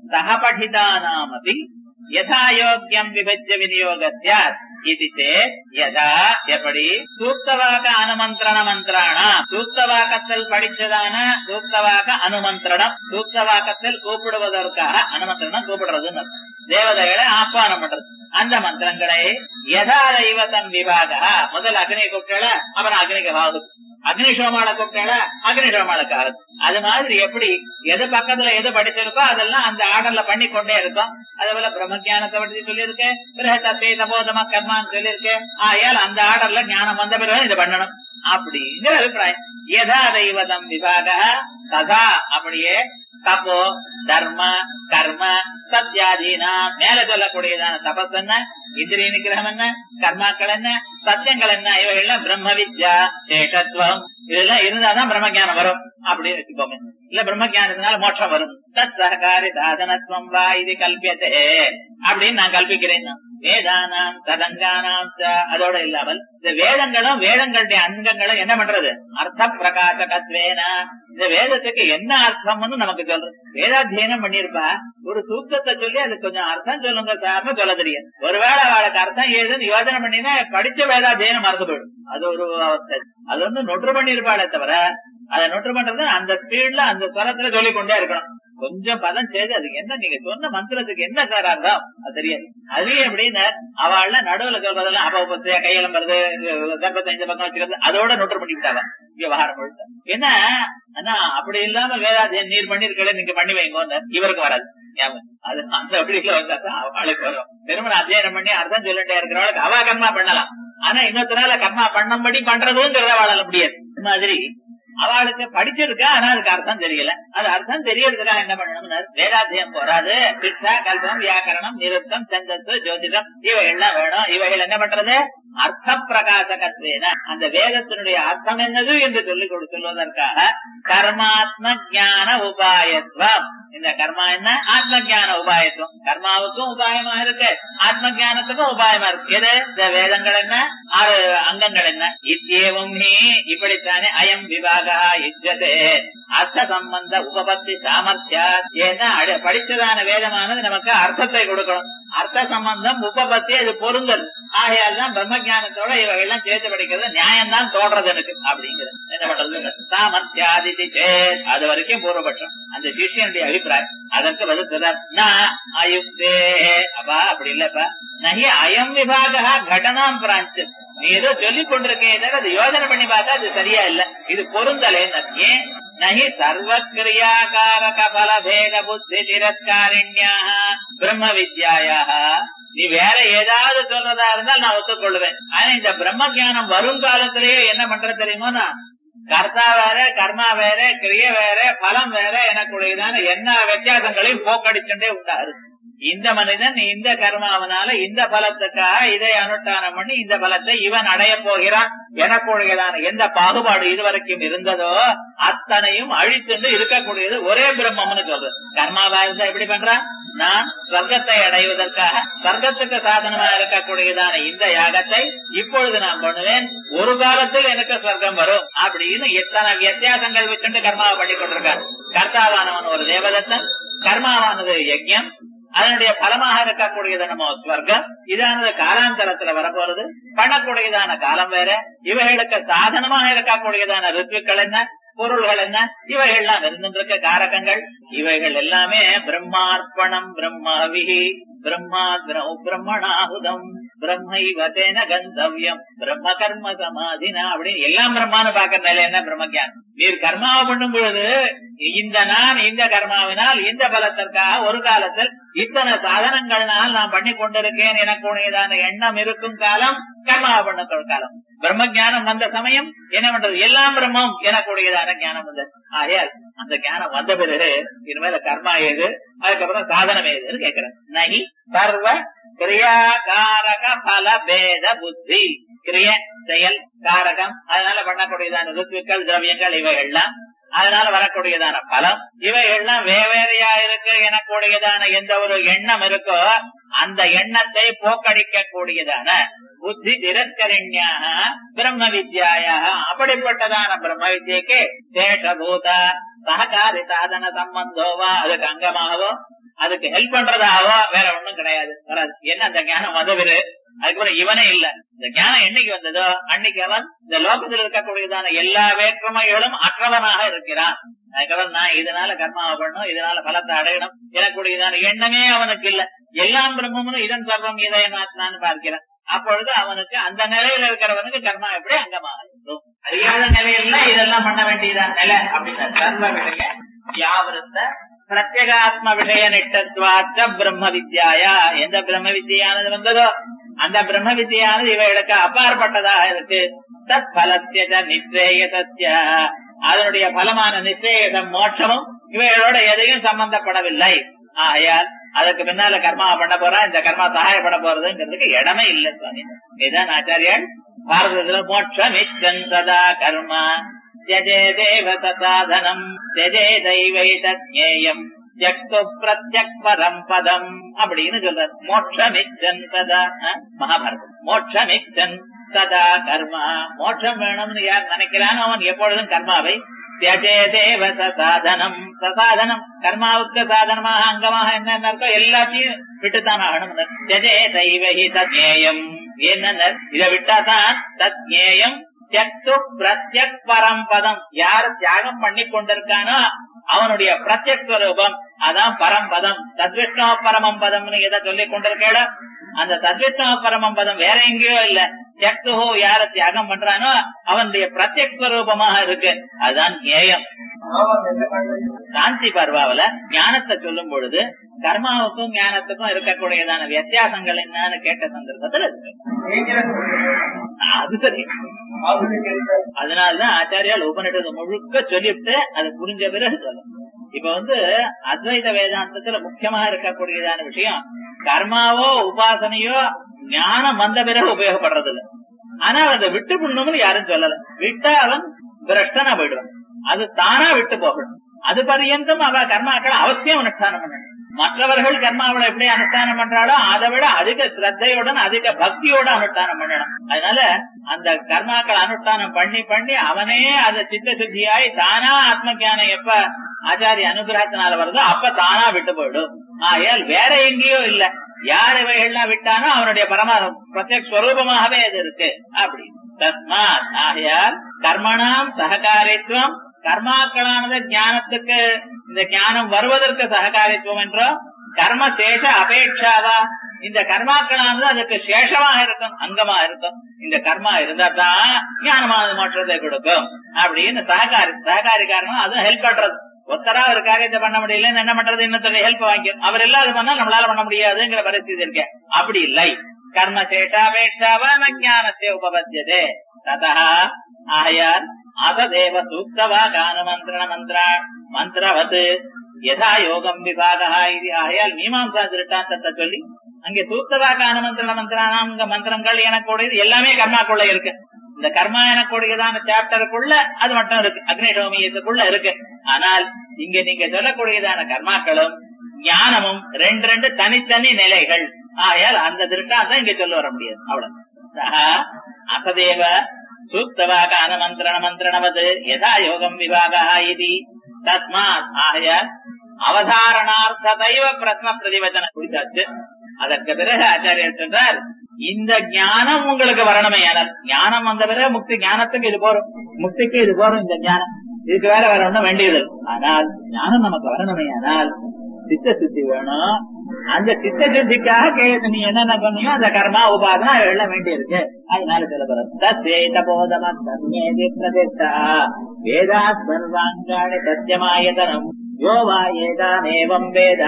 சக படிதானாமபி யதா யோக்கியம் விபஜ்ய விநியோக சாத் இது சேத் யதா எப்படி சூக்தவாக அனுமந்திரண மந்திராணா சூக்தவாக்கத்தில் படிச்சதான சூக்தவாக அனுமந்திரணம் சூக்தவாக்கத்தில் கூப்பிடுவதற்காக அனுமந்திரணம் கூப்பிடுறதுன்னு அர்த்தம். தேவதைகளை ஆஹ்வானம் பண்றது அந்த மந்திரங்களை யதா தெய்வத்தம் விபாக முதல் அக்னி கூப்பிட்டால அப்புறம் அக்னிக்கு ஆகுது அக்னி சோமால கூப்பிட்டால அக்னி சோமாளுக்கு ஆகுது அது மாதிரி எப்படி எது பக்கத்துல எது படிச்சிருக்கோ அதெல்லாம் அந்த ஆர்டர்ல பண்ணி கொண்டே இருக்கும் அதே போல பிரம்மஜானத்தை பற்றி சொல்லியிருக்கேன் பிரகத்தத்தை தபோதம கர்மான்னு சொல்லியிருக்கேன் ஆயால் அந்த ஆர்டர்ல ஞானம் வந்த பிறகு இதை பண்ணணும் அப்படிங்கிற அபிப்பிராயம் யதா தெய்வதம் விபாக ததா அப்படியே தப்போ தர்ம கர்ம சத்யாதீனா மேல சொல்லக்கூடியதான தபஸ் என்ன இந்திரிய நிகிரகம் என்ன கர்மாக்கள் என்ன சத்தியங்கள் என்ன இவைகள்லாம் பிரம்ம வித்யா சேஷத்துவம் இதெல்லாம் இருந்தாதான் பிரம்ம ஞானம் வரும் அப்படின்னு வச்சுக்கோங்க இல்ல பிரம்ம ஞானத்தினால மோட்சம் வரும் தத் சககாரி சாதனத்துவம் வா இது கல்பியத்தே அப்படின்னு நான் கல்பிக்கிறேன் நான். வேதானாம் ததங்கானாம் ச அதோட இல்லாமல் இந்த வேதங்களும் வேதங்களுடைய அங்கங்களும் என்ன பண்றது அர்த்த பிரகாசகத்வேனா இந்த வேதத்துக்கு என்ன அர்த்தம்னு நமக்கு சொல்றது வேதாத்தியனம் பண்ணிருப்பா ஒரு சூக்கத்தை சொல்லி அது கொஞ்சம் அர்த்தம் சொல்லுங்க சார்னு சொல்ல தெரியும் ஒருவேளை அவளுக்கு அர்த்தம் ஏதுன்னு யோசனை பண்ணினா படிச்ச வேதாத்தியனம் மறந்து போயிடும் அது ஒரு அவஸ்தை அது வந்து நொற்று பண்ணிருப்பாளே தவிர அதை நொற்று பண்றது அந்த ஸ்பீட்ல அந்த ஸ்வரத்துல சொல்லிக் கொண்டே இருக்கணும் கொஞ்சம் பதம் செய்து அதுக்கு என்ன நீங்க சொன்ன மந்திரத்துக்கு என்ன சார் அர்த்தம் அது தெரியாது அதுலயும் எப்படின்னு அவள்ல நடுவுல சொல்றதெல்லாம் அப்ப கையெழும்புறது கர்ப்பத்தை இந்த பக்கம் வச்சுக்கிறது அதோட நொற்று பண்ணி விட்டாவ விவகாரம் முழுக்க என்ன ஆனா அப்படி இல்லாம வேதாத்தியம் நீர் பண்ணிருக்கல நீங்க பண்ணி வைங்க இவருக்கு வராது ஞாபகம். அது அந்த அப்படில வந்தா தான் அவளுக்கு வரும் திருமணம் அத்தியாயம் பண்ணி அர்த்தம் சொல்லிட்டே இருக்கிறவளுக்கு அவ கர்மா பண்ணலாம் ஆனா இன்னொருத்தரால கர்மா பண்ணும்படி பண்றதுங்கிறத வாழ முடியாது இந்த மாதிரி அவளுக்கு படிச்சிருக்கா ஆனா அதுக்கு அர்த்தம் தெரியல அது அர்த்தம் தெரியறதுக்காக என்ன பண்ணணும்னு வேதாத்தியம் போறாது பிக்ஷா கல்பம் வியாக்கரணம் நிருத்தம் சந்தத்து ஜோதிடம் இவைகள்லாம் வேணும் இவைகள் என்ன பண்றது அர்த்த பிரகாசகத்வேன அந்த வேதத்தினுடைய அர்த்தம் என்னது என்று சொல்லிக் கொடு சொல்வதற்காக கர்மாத்ம ஞான உபாயத்துவம் இந்த கர்மா என்ன ஆத்ம ஞான உபாயத்துவம் கர்மாவுக்கும் உபாயமா இருக்கு ஆத்ம ஞானத்துக்கும் உபாயமா இருக்கு எது இந்த வேதங்கள் என்ன ஆறு அங்கங்கள் என்ன இத்தியவும் நீ இப்படித்தானே அயம் விவாகா யுஜதே அர்த்த சம்பந்த உபபத்தி சாமர்த்தியா ஏன்னா அட- படிச்சதான வேதமானது நமக்கு அர்த்தத்தை கொடுக்கணும் அர்த்த சம்பந்தம் உபபத்தி அது பொருந்தல் ஆகையால் தான் பிரம்ம ஞானத்தோட இவைகள்லாம் சேர்த்து படிக்கிறது நியாயம் தான் தோன்றது எனக்கு அப்படிங்கிறது என்ன பண்றது சாமர்த்தியாதிதி சேத் அது வரைக்கும் பூர்வபட்சம் அந்த சிஷியனுடைய அபிப்பிராயம் அதற்கு பதில் சொல்றார் நான் அயுக்தே அப்பா அப்படி இல்லப்பா நகி அயம் விபாகா கடனாம் பிரான்ச்சு நீ ஏதோ சொல்லிக் கொண்டிருக்கேன் தவிர அது யோசனை பண்ணி பார்த்தா அது சரியா இல்ல இது பொருந்தலே ஏன் நகி சர்வ கிரியாகாரக பல பேத புத்தி திரஸ்காரிண்யா பிரம்ம வித்யாயா நீ வேற ஏதாவது சொல்றதா இருந்தால் நான் ஒத்துக்கொள்வேன் ஆனா இந்த பிரம்ம ஞானம் வரும் காலத்திலேயே என்ன பண்ற தெரியுமா கர்த்தா வேற கர்மா வேற கிரிய வேற பலம் வேற எனக்குடையதான என்ன வித்தியாசங்களையும் போக்கடிச்சுட்டே உண்டாரு இந்த மனிதன் இந்த கர்மாவனால இந்த பலத்துக்காக இதை அனுஷ்டானம் பண்ணி இந்த பலத்தை இவன் அடைய போகிறான் எனக்குடையதான எந்த பாகுபாடு இதுவரைக்கும் இருந்ததோ அத்தனையும் அழித்துண்டு இருக்கக்கூடியது ஒரே பிரம்மம்னு சொல்றது கர்மாவா இருந்தா எப்படி பண்றான் நான் சொர்க்கத்தை அடைவதற்காக சொர்க்கத்துக்கு சாதனமா இருக்கக்கூடியதான இந்த யாகத்தை இப்பொழுது நான் பண்ணுவேன் ஒரு காலத்தில் எனக்கு சொர்க்கம் வரும் அப்படின்னு எத்தனை வித்தியாசங்கள் வச்சுட்டு கர்மாவை பண்ணி கொண்டிருக்கார் கர்த்தாவானவன் ஒரு தேவதத்தன் கர்மாவானது யஜ்யம் அதனுடைய பலமாக இருக்கக்கூடியது நம்ம ஸ்வர்க்கம் இதானது காலாந்தரத்துல வரப்போறது பண்ணக்கூடியதான காலம் வேற இவைகளுக்கு சாதனமாக இருக்கக்கூடியதான ரித்துக்கள் என்ன பொருள்கள் என்ன இவைகள்லாம் இருந்திருக்க காரகங்கள் இவைகள் எல்லாமே பிரம்மார்ப்பணம் பிரம்மாவிகி பிரம்மா பிரம்மணாகுதம் பிரம்மைவதேன கந்தவியம் பிரம்ம கர்ம சமாதினா அப்படின்னு எல்லாம் பிரம்மான்னு பாக்குற நிலை என்ன பிரம்மஜானம் நீர் கர்மாவை பண்ணும் பொழுது இந்த நான் இந்த கர்மாவினால் இந்த பலத்திற்காக ஒரு காலத்தில் இத்தனை சாதனங்கள்னால் நான் பண்ணி கொண்டிருக்கேன் எனக்கு உடையதான எண்ணம் இருக்கும் காலம் கர்மாவை பண்ண காலம் பிரம்ம ஞானம் வந்த சமயம் என்ன பண்றது எல்லாம் பிரம்மம் எனக்குடையதான ஞானம் வந்தது ஆகையால் அந்த ஞானம் வந்த பிறகு இனிமேல கர்மா ஏது அதுக்கப்புறம் சாதனம் ஏதுன்னு கேட்கிறேன் நகி சர்வ கிரியாகாரக பல பேத புத்தி கிரிய செயல் காரகம் அதனால பண்ணக்கூடியதான ருத்துக்கள் திரவியங்கள் இவைகள்லாம் அதனால வரக்கூடியதான பலம் இவைகள்லாம் வேவேறையா இருக்கு எனக்கூடியதான எந்த ஒரு எண்ணம் இருக்கோ அந்த எண்ணத்தை போக்கடிக்க கூடியதான புத்தி திரஸ்கரண்யாக பிரம்ம வித்யாயாக அப்படிப்பட்டதான பிரம்ம வித்யக்கு சேஷபூத சககாரி சாதன சம்பந்தோவா அதுக்கு அங்கமாகவோ அதுக்கு ஹெல்ப் பண்றதாகவோ வேற ஒண்ணும் கிடையாது வராது என்ன அந்த ஞானம் வந்தவரு அதுக்கப்புறம் இவனே இல்ல இந்த ஞானம் என்னைக்கு வந்ததோ அன்னைக்கு அவன் இந்த லோகத்தில் இருக்கக்கூடியதான எல்லா வேற்றுமைகளும் அற்றவனாக இருக்கிறான் அதுக்கப்புறம் நான் இதனால கர்மாவை பண்ணும் இதனால பலத்தை அடையணும் எனக்கூடியதான எண்ணமே அவனுக்கு இல்ல எல்லாம் பிரம்மமும் இதன் சர்வம் இதை நான் பார்க்கிறேன் அப்பொழுது அவனுக்கு அந்த நிலையில இருக்கிறவனுக்கு கர்மா எப்படி அங்கமாக இருக்கும் அறியாத நிலையில இதெல்லாம் பண்ண வேண்டியதான் நிலை அப்படின்னு கர்ம விஷய யாவிருந்த பிரத்யேகாத்ம விஷய நிட்டத்வாச்ச பிரம்ம வித்யாயா எந்த பிரம்ம வித்யானது வந்ததோ அந்த பிரம்ம வித்யானது இவைகளுக்கு அப்பாற்பட்டதாக இருக்கு தத் பலத்திய நிச்சயசத்திய அதனுடைய பலமான நிச்சயம் மோட்சமும் இவைகளோட எதையும் சம்பந்தப்படவில்லை ஆகையால் அதுக்கு பின்னால கர்மா பண்ண போறா இந்த கர்மா சகாயப்பட போறதுங்கிறதுக்கு இடமே இல்லை சுவாமி இதுதான் ஆச்சாரியால் பாரதத்துல மோட்சம் இஷ்டன் சதா கர்மா தியஜே தேவ சாதனம் தியஜே தெய்வை தஜேயம் ஜக்து பிரத்யக் பரம் பதம் அப்படின்னு சொல்றார் மோட்சமிச்சன் சதா மகாபாரதம் மோட்சமிச்சன் சதா கர்மா மோட்சம் வேணும்னு யார் நினைக்கிறானோ அவன் எப்பொழுதும் கர்மாவை தியஜேதேவ சாதனம் சசாதனம் கர்மாவுக்கு சாதனமாக அங்கமாக என்ன இருக்கோ எல்லாத்தையும் விட்டுத்தான் ஆகணும் தியஜே தெய்வஹி தஜேயம் என்ன இதை விட்டாதான் தஜேயம் தியக்து பிரத்யக் பரம்பதம் யார் தியாகம் பண்ணி கொண்டிருக்கானோ அவனுடைய பிரத்யக் ஸ்வரூபம் அதான் பரம்பதம் தத்விஷ்ணோ பரமம் பதம்னு எதை சொல்லிக் கொண்டிருக்கேடோ அந்த தத்விஷ்ணோ பரமம் பதம் வேற எங்கேயோ இல்ல தியக்துஹோ யார தியாகம் பண்றானோ அவனுடைய பிரத்யக் ஸ்வரூபமாக இருக்கு அதுதான் நேயம் சாந்தி பர்வாவில ஞானத்தை சொல்லும் பொழுது கர்மாவுக்கும் ஞானத்துக்கும் இருக்கக்கூடியதான வித்தியாசங்கள் என்னன்னு கேட்ட சந்தர்ப்பத்தில் அது சரி அதனாலதான் ஆச்சாரியால் உபநிடத்தை முழுக்க சொல்லிவிட்டு அது புரிஞ்ச பிறகு சொல்லும் இப்ப வந்து அத்வைத வேதாந்தத்துல முக்கியமா இருக்கக்கூடியதான விஷயம் கர்மாவோ உபாசனையோ ஞானம் வந்த பிறகு உபயோகப்படுறது இல்ல ஆனா அதை விட்டு பண்ணணும்னு யாரும் சொல்லல விட்டா அவன் பிரஷ்டனா போயிடுவான் அது தானா விட்டு போகணும் அது பரியந்தம் அவ கர்மாக்கள் அவசியம் அனுஷ்டானம் பண்ணணும் மற்றவர்கள் கர்மாவளை எப்படி அனுஷ்டானம் பண்றாளோ அதை விட அதிக சிரத்தையுடன் அதிக பக்தியோட அனுஷ்டானம் பண்ணணும் அதனால அந்த கர்மாக்கள் அனுஷ்டானம் பண்ணி பண்ணி அவனே அதை சித்த சுத்தியாய் தானா ஆத்ம ஜானம் எப்ப ஆச்சாரிய அனுகிரகத்தினால வருதோ அப்ப தானா விட்டு போயிடும் ஆயால் வேற எங்கேயோ இல்ல யார் இவைகள்லாம் விட்டானோ அவனுடைய பரம பிரத்யக் ஸ்வரூபமாகவே அது இருக்கு அப்படி தஸ்மாத் ஆகையால் கர்மணாம் சககாரித்துவம் கர்மாக்களானது ஞானத்துக்கு இந்த ஞானம் வருவதற்கு சககாரித்துவம் என்றோ கர்ம சேஷ அபேட்சாவா இந்த கர்மாக்களானது அதுக்கு சேஷமாக இருக்கும் அங்கமா இருக்கும் இந்த கர்மா இருந்தா தான் ஞானமானது மோட்சத்தை கொடுக்கும் அப்படின்னு சககாரி சககாரி காரணம் அதுவும் ஹெல்ப் பண்றது ஒத்தரா ஒரு காரியத்தை பண்ண முடியல என்ன பண்றது இன்னொருத்தர் ஹெல்ப் வாங்கிக்கும் அவர் எல்லாம் அது பண்ணா நம்மளால பண்ண முடியாதுங்கிற பரிస్థితి இருக்கு அப்படி இல்லை கர்ம சேஷாபேட்சாவா ஞானத்தை உபபத்தியதே ததா ஆயால் அததேவ சூக்தவா கான மந்திரண மந்திரா மந்திரவத் யதா யோகம் விபாகா இது ஆகையால் மீமாம்சா திருட்டாந்தத்தை சொல்லி அங்கே சூக்தவா கான மந்திரண மந்திரானாம் மந்திரங்கள் எனக்கூடியது எல்லாமே கர்மாக்குள்ள இருக்கு இந்த கர்மா எனக்கூடியதான சாப்டருக்குள்ள அது மட்டும் இருக்கு அக்னிஷோமியத்துக்குள்ள இருக்கு ஆனால் இங்க நீங்க சொல்லக்கூடியதான கர்மாக்களும் ஞானமும் ரெண்டு ரெண்டு தனித்தனி நிலைகள் ஆகையால் அந்த திருட்டாந்தம் இங்க சொல்ல வர முடியாது அவ்வளவு அசதேவ சூக்தவாகான மந்திரண மந்திரணவது யதா யோகம் விபாகா இது தஸ்மாத் ஆகையால் அவதாரணார்த்ததைவ பிரத்ம பிரதிவச்சன குறித்தாச்சு அதற்கு பிறகு ஆச்சாரியர் சொல்றார் இந்த ஞானம் உங்களுக்கு வரணுமே ஆனால் ஞானம் வந்த பிறகு முக்தி ஞானத்துக்கு இது போறோம் முக்திக்கு இது போறோம் இந்த ஞானம் இதுக்கு வேற வேற ஒண்ணும் வேண்டியது ஆனால் ஞானம் நமக்கு வரணுமே ஆனால் சித்த சுத்தி வேணும் அந்த சித்த சுத்திக்காக கேட்டு நீ என்னென்ன சொன்னீங்க அந்த கர்மா உபாதனா எல்லாம் வேண்டி இருக்கு அதனால சொல்ல போதமேதி பிரதிஷ்டா வேதா சர்வாங்காணி சத்தியமாயதனம் யோ வா ஏதானேவம் வேத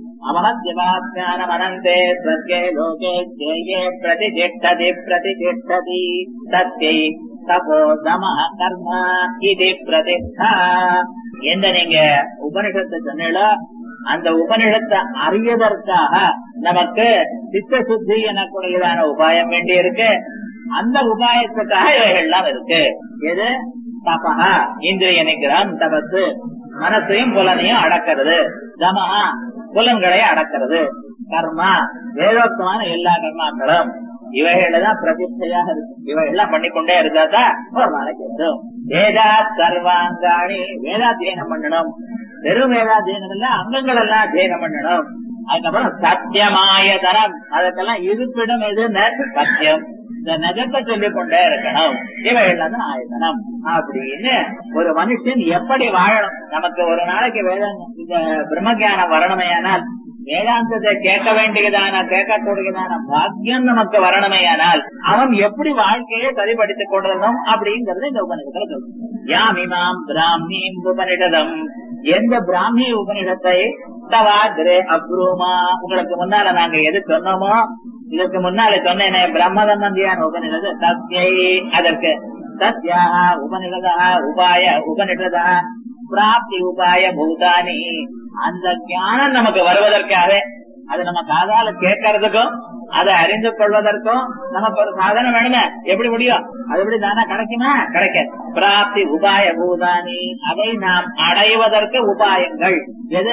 அமஹத்யமாத்மானமனந்தே ஸ்வர்கே லோகே ஜேயே பிரதிஷ்டதி பிரதிஷ்டதி சத்யை தபோ தம கர்ம இது பிரதிஷ்டா எந்த நீங்க உபனிஷத்தை சொன்னீங்களோ அந்த உபனிஷத்தை அறியதற்காக நமக்கு சித்த சுத்தி எனக்கூடியதான உபாயம் வேண்டி இருக்கு அந்த உபாயத்துக்காக இவைகள்லாம் இருக்கு எது தபா இந்திரிய நிகிரம் தபத்து மனசையும் புலனையும் அடக்கிறது தமஹா புலன்களை அடக்கிறது கர்மா வேதோக்தமான எல்லா கர்மாக்களும் இவைகள்ல தான் பிரதிஷ்டையாக இருக்கு இவைகள்லாம் பண்ணிக்கொண்டே இருந்தாதான் ஒரு நாளைக்கு வரும் வேதா சர்வாங்காணி வேதாத்தியனம் பண்ணணும் வெறும் வேதாத்தியனம் இல்ல அங்கங்கள் எல்லாம் அத்தியனம் பண்ணணும் அதுக்கப்புறம் சத்தியமாய தரம் அதுக்கெல்லாம் இருப்பிடம் எதுன்னு சத்தியம் இந்த நகத்தை சொல்லிக் கொண்டே இருக்கணும் இவைகள்லாம் தான் ஆயத்தனம் அப்படின்னு ஒரு மனுஷன் எப்படி வாழணும் நமக்கு ஒரு நாளைக்கு வேதம் இந்த பிரம்மஜானம் வரணுமையானால் வேதாந்தத்தை கேட்க வேண்டியதான கேட்கக்கூடியதான பாக்கியம் நமக்கு வரணுமையானால் அவன் எப்படி வாழ்க்கையை சரிபடுத்திக் கொள்ளணும் அப்படிங்கறது இந்த உபநிஷத்துல சொல்லும் யாமிமாம் பிராமீம் உபனிஷதம் எந்த பிராமி உபனிஷத்தை தவாதிரே அப்ரூமா உங்களுக்கு முன்னால நாங்க எது சொன்னோமோ இதற்கு முன்னால சொன்னேனே பிரம்மதந்தியான உபனிஷது சத்யை அதற்கு சத்யாக உபனிஷதா உபாய உபனிஷதா பிராப்தி உபாய பூதானி அந்த ஞானம் நமக்கு வருவதற்காக அது நம்ம காதால கேட்கறதுக்கும் அதை அறிந்து கொள்வதற்கும் நமக்கு ஒரு சாதனம் வேணுமே எப்படி முடியும் அது எப்படி தானே கிடைக்குமா கிடைக்காது பிராப்தி உபாய பூதானி அதை நாம் அடைவதற்கு உபாயங்கள் எது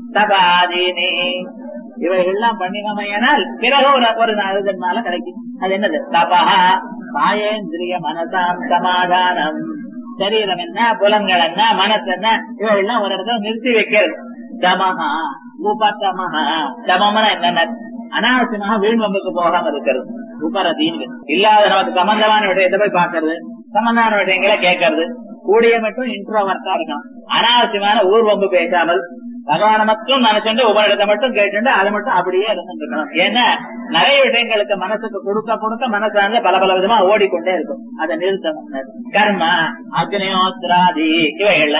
தபாதீனி இவைகள்லாம் பண்ணினமையானால் பிறகு ஒரு ஒரு நாளுனால கிடைக்கும் அது என்னது தபா காயேந்திரிய மனசாம் சமாதானம் சரீரம் என்ன புலன்கள் என்ன மனசு என்ன இவைகள்லாம் ஒரு இடத்துல நிறுத்தி வைக்கிறது தமஹா உபதமஹா தமம்னா என்னென்ன அனாவசியமாக வீண்வம்புக்கு போகாம இருக்கிறது உபரதீன் இல்லாத நமக்கு சம்பந்தமான விஷயத்தை போய் பாக்குறது சம்பந்தமான விஷயங்களை கேட்கறது கூடிய மட்டும் இன்ட்ரோவர்ட்டா இருக்கணும் அனாவசியமான ஊர்வம்பு பேசாமல் பகவான மட்டும் நினைச்சுட்டு உபரிடத்தை மட்டும் கேட்டு அதை மட்டும் அப்படியே இருந்துட்டு இருக்கணும் ஏன்னா நிறைய விஷயங்களுக்கு மனசுக்கு கொடுக்க கொடுக்க மனசாங்க பல பல விதமா ஓடிக்கொண்டே இருக்கும் அதை நிறுத்தணும் கர்ம அக்னியோத்ராதி இவைகள்ல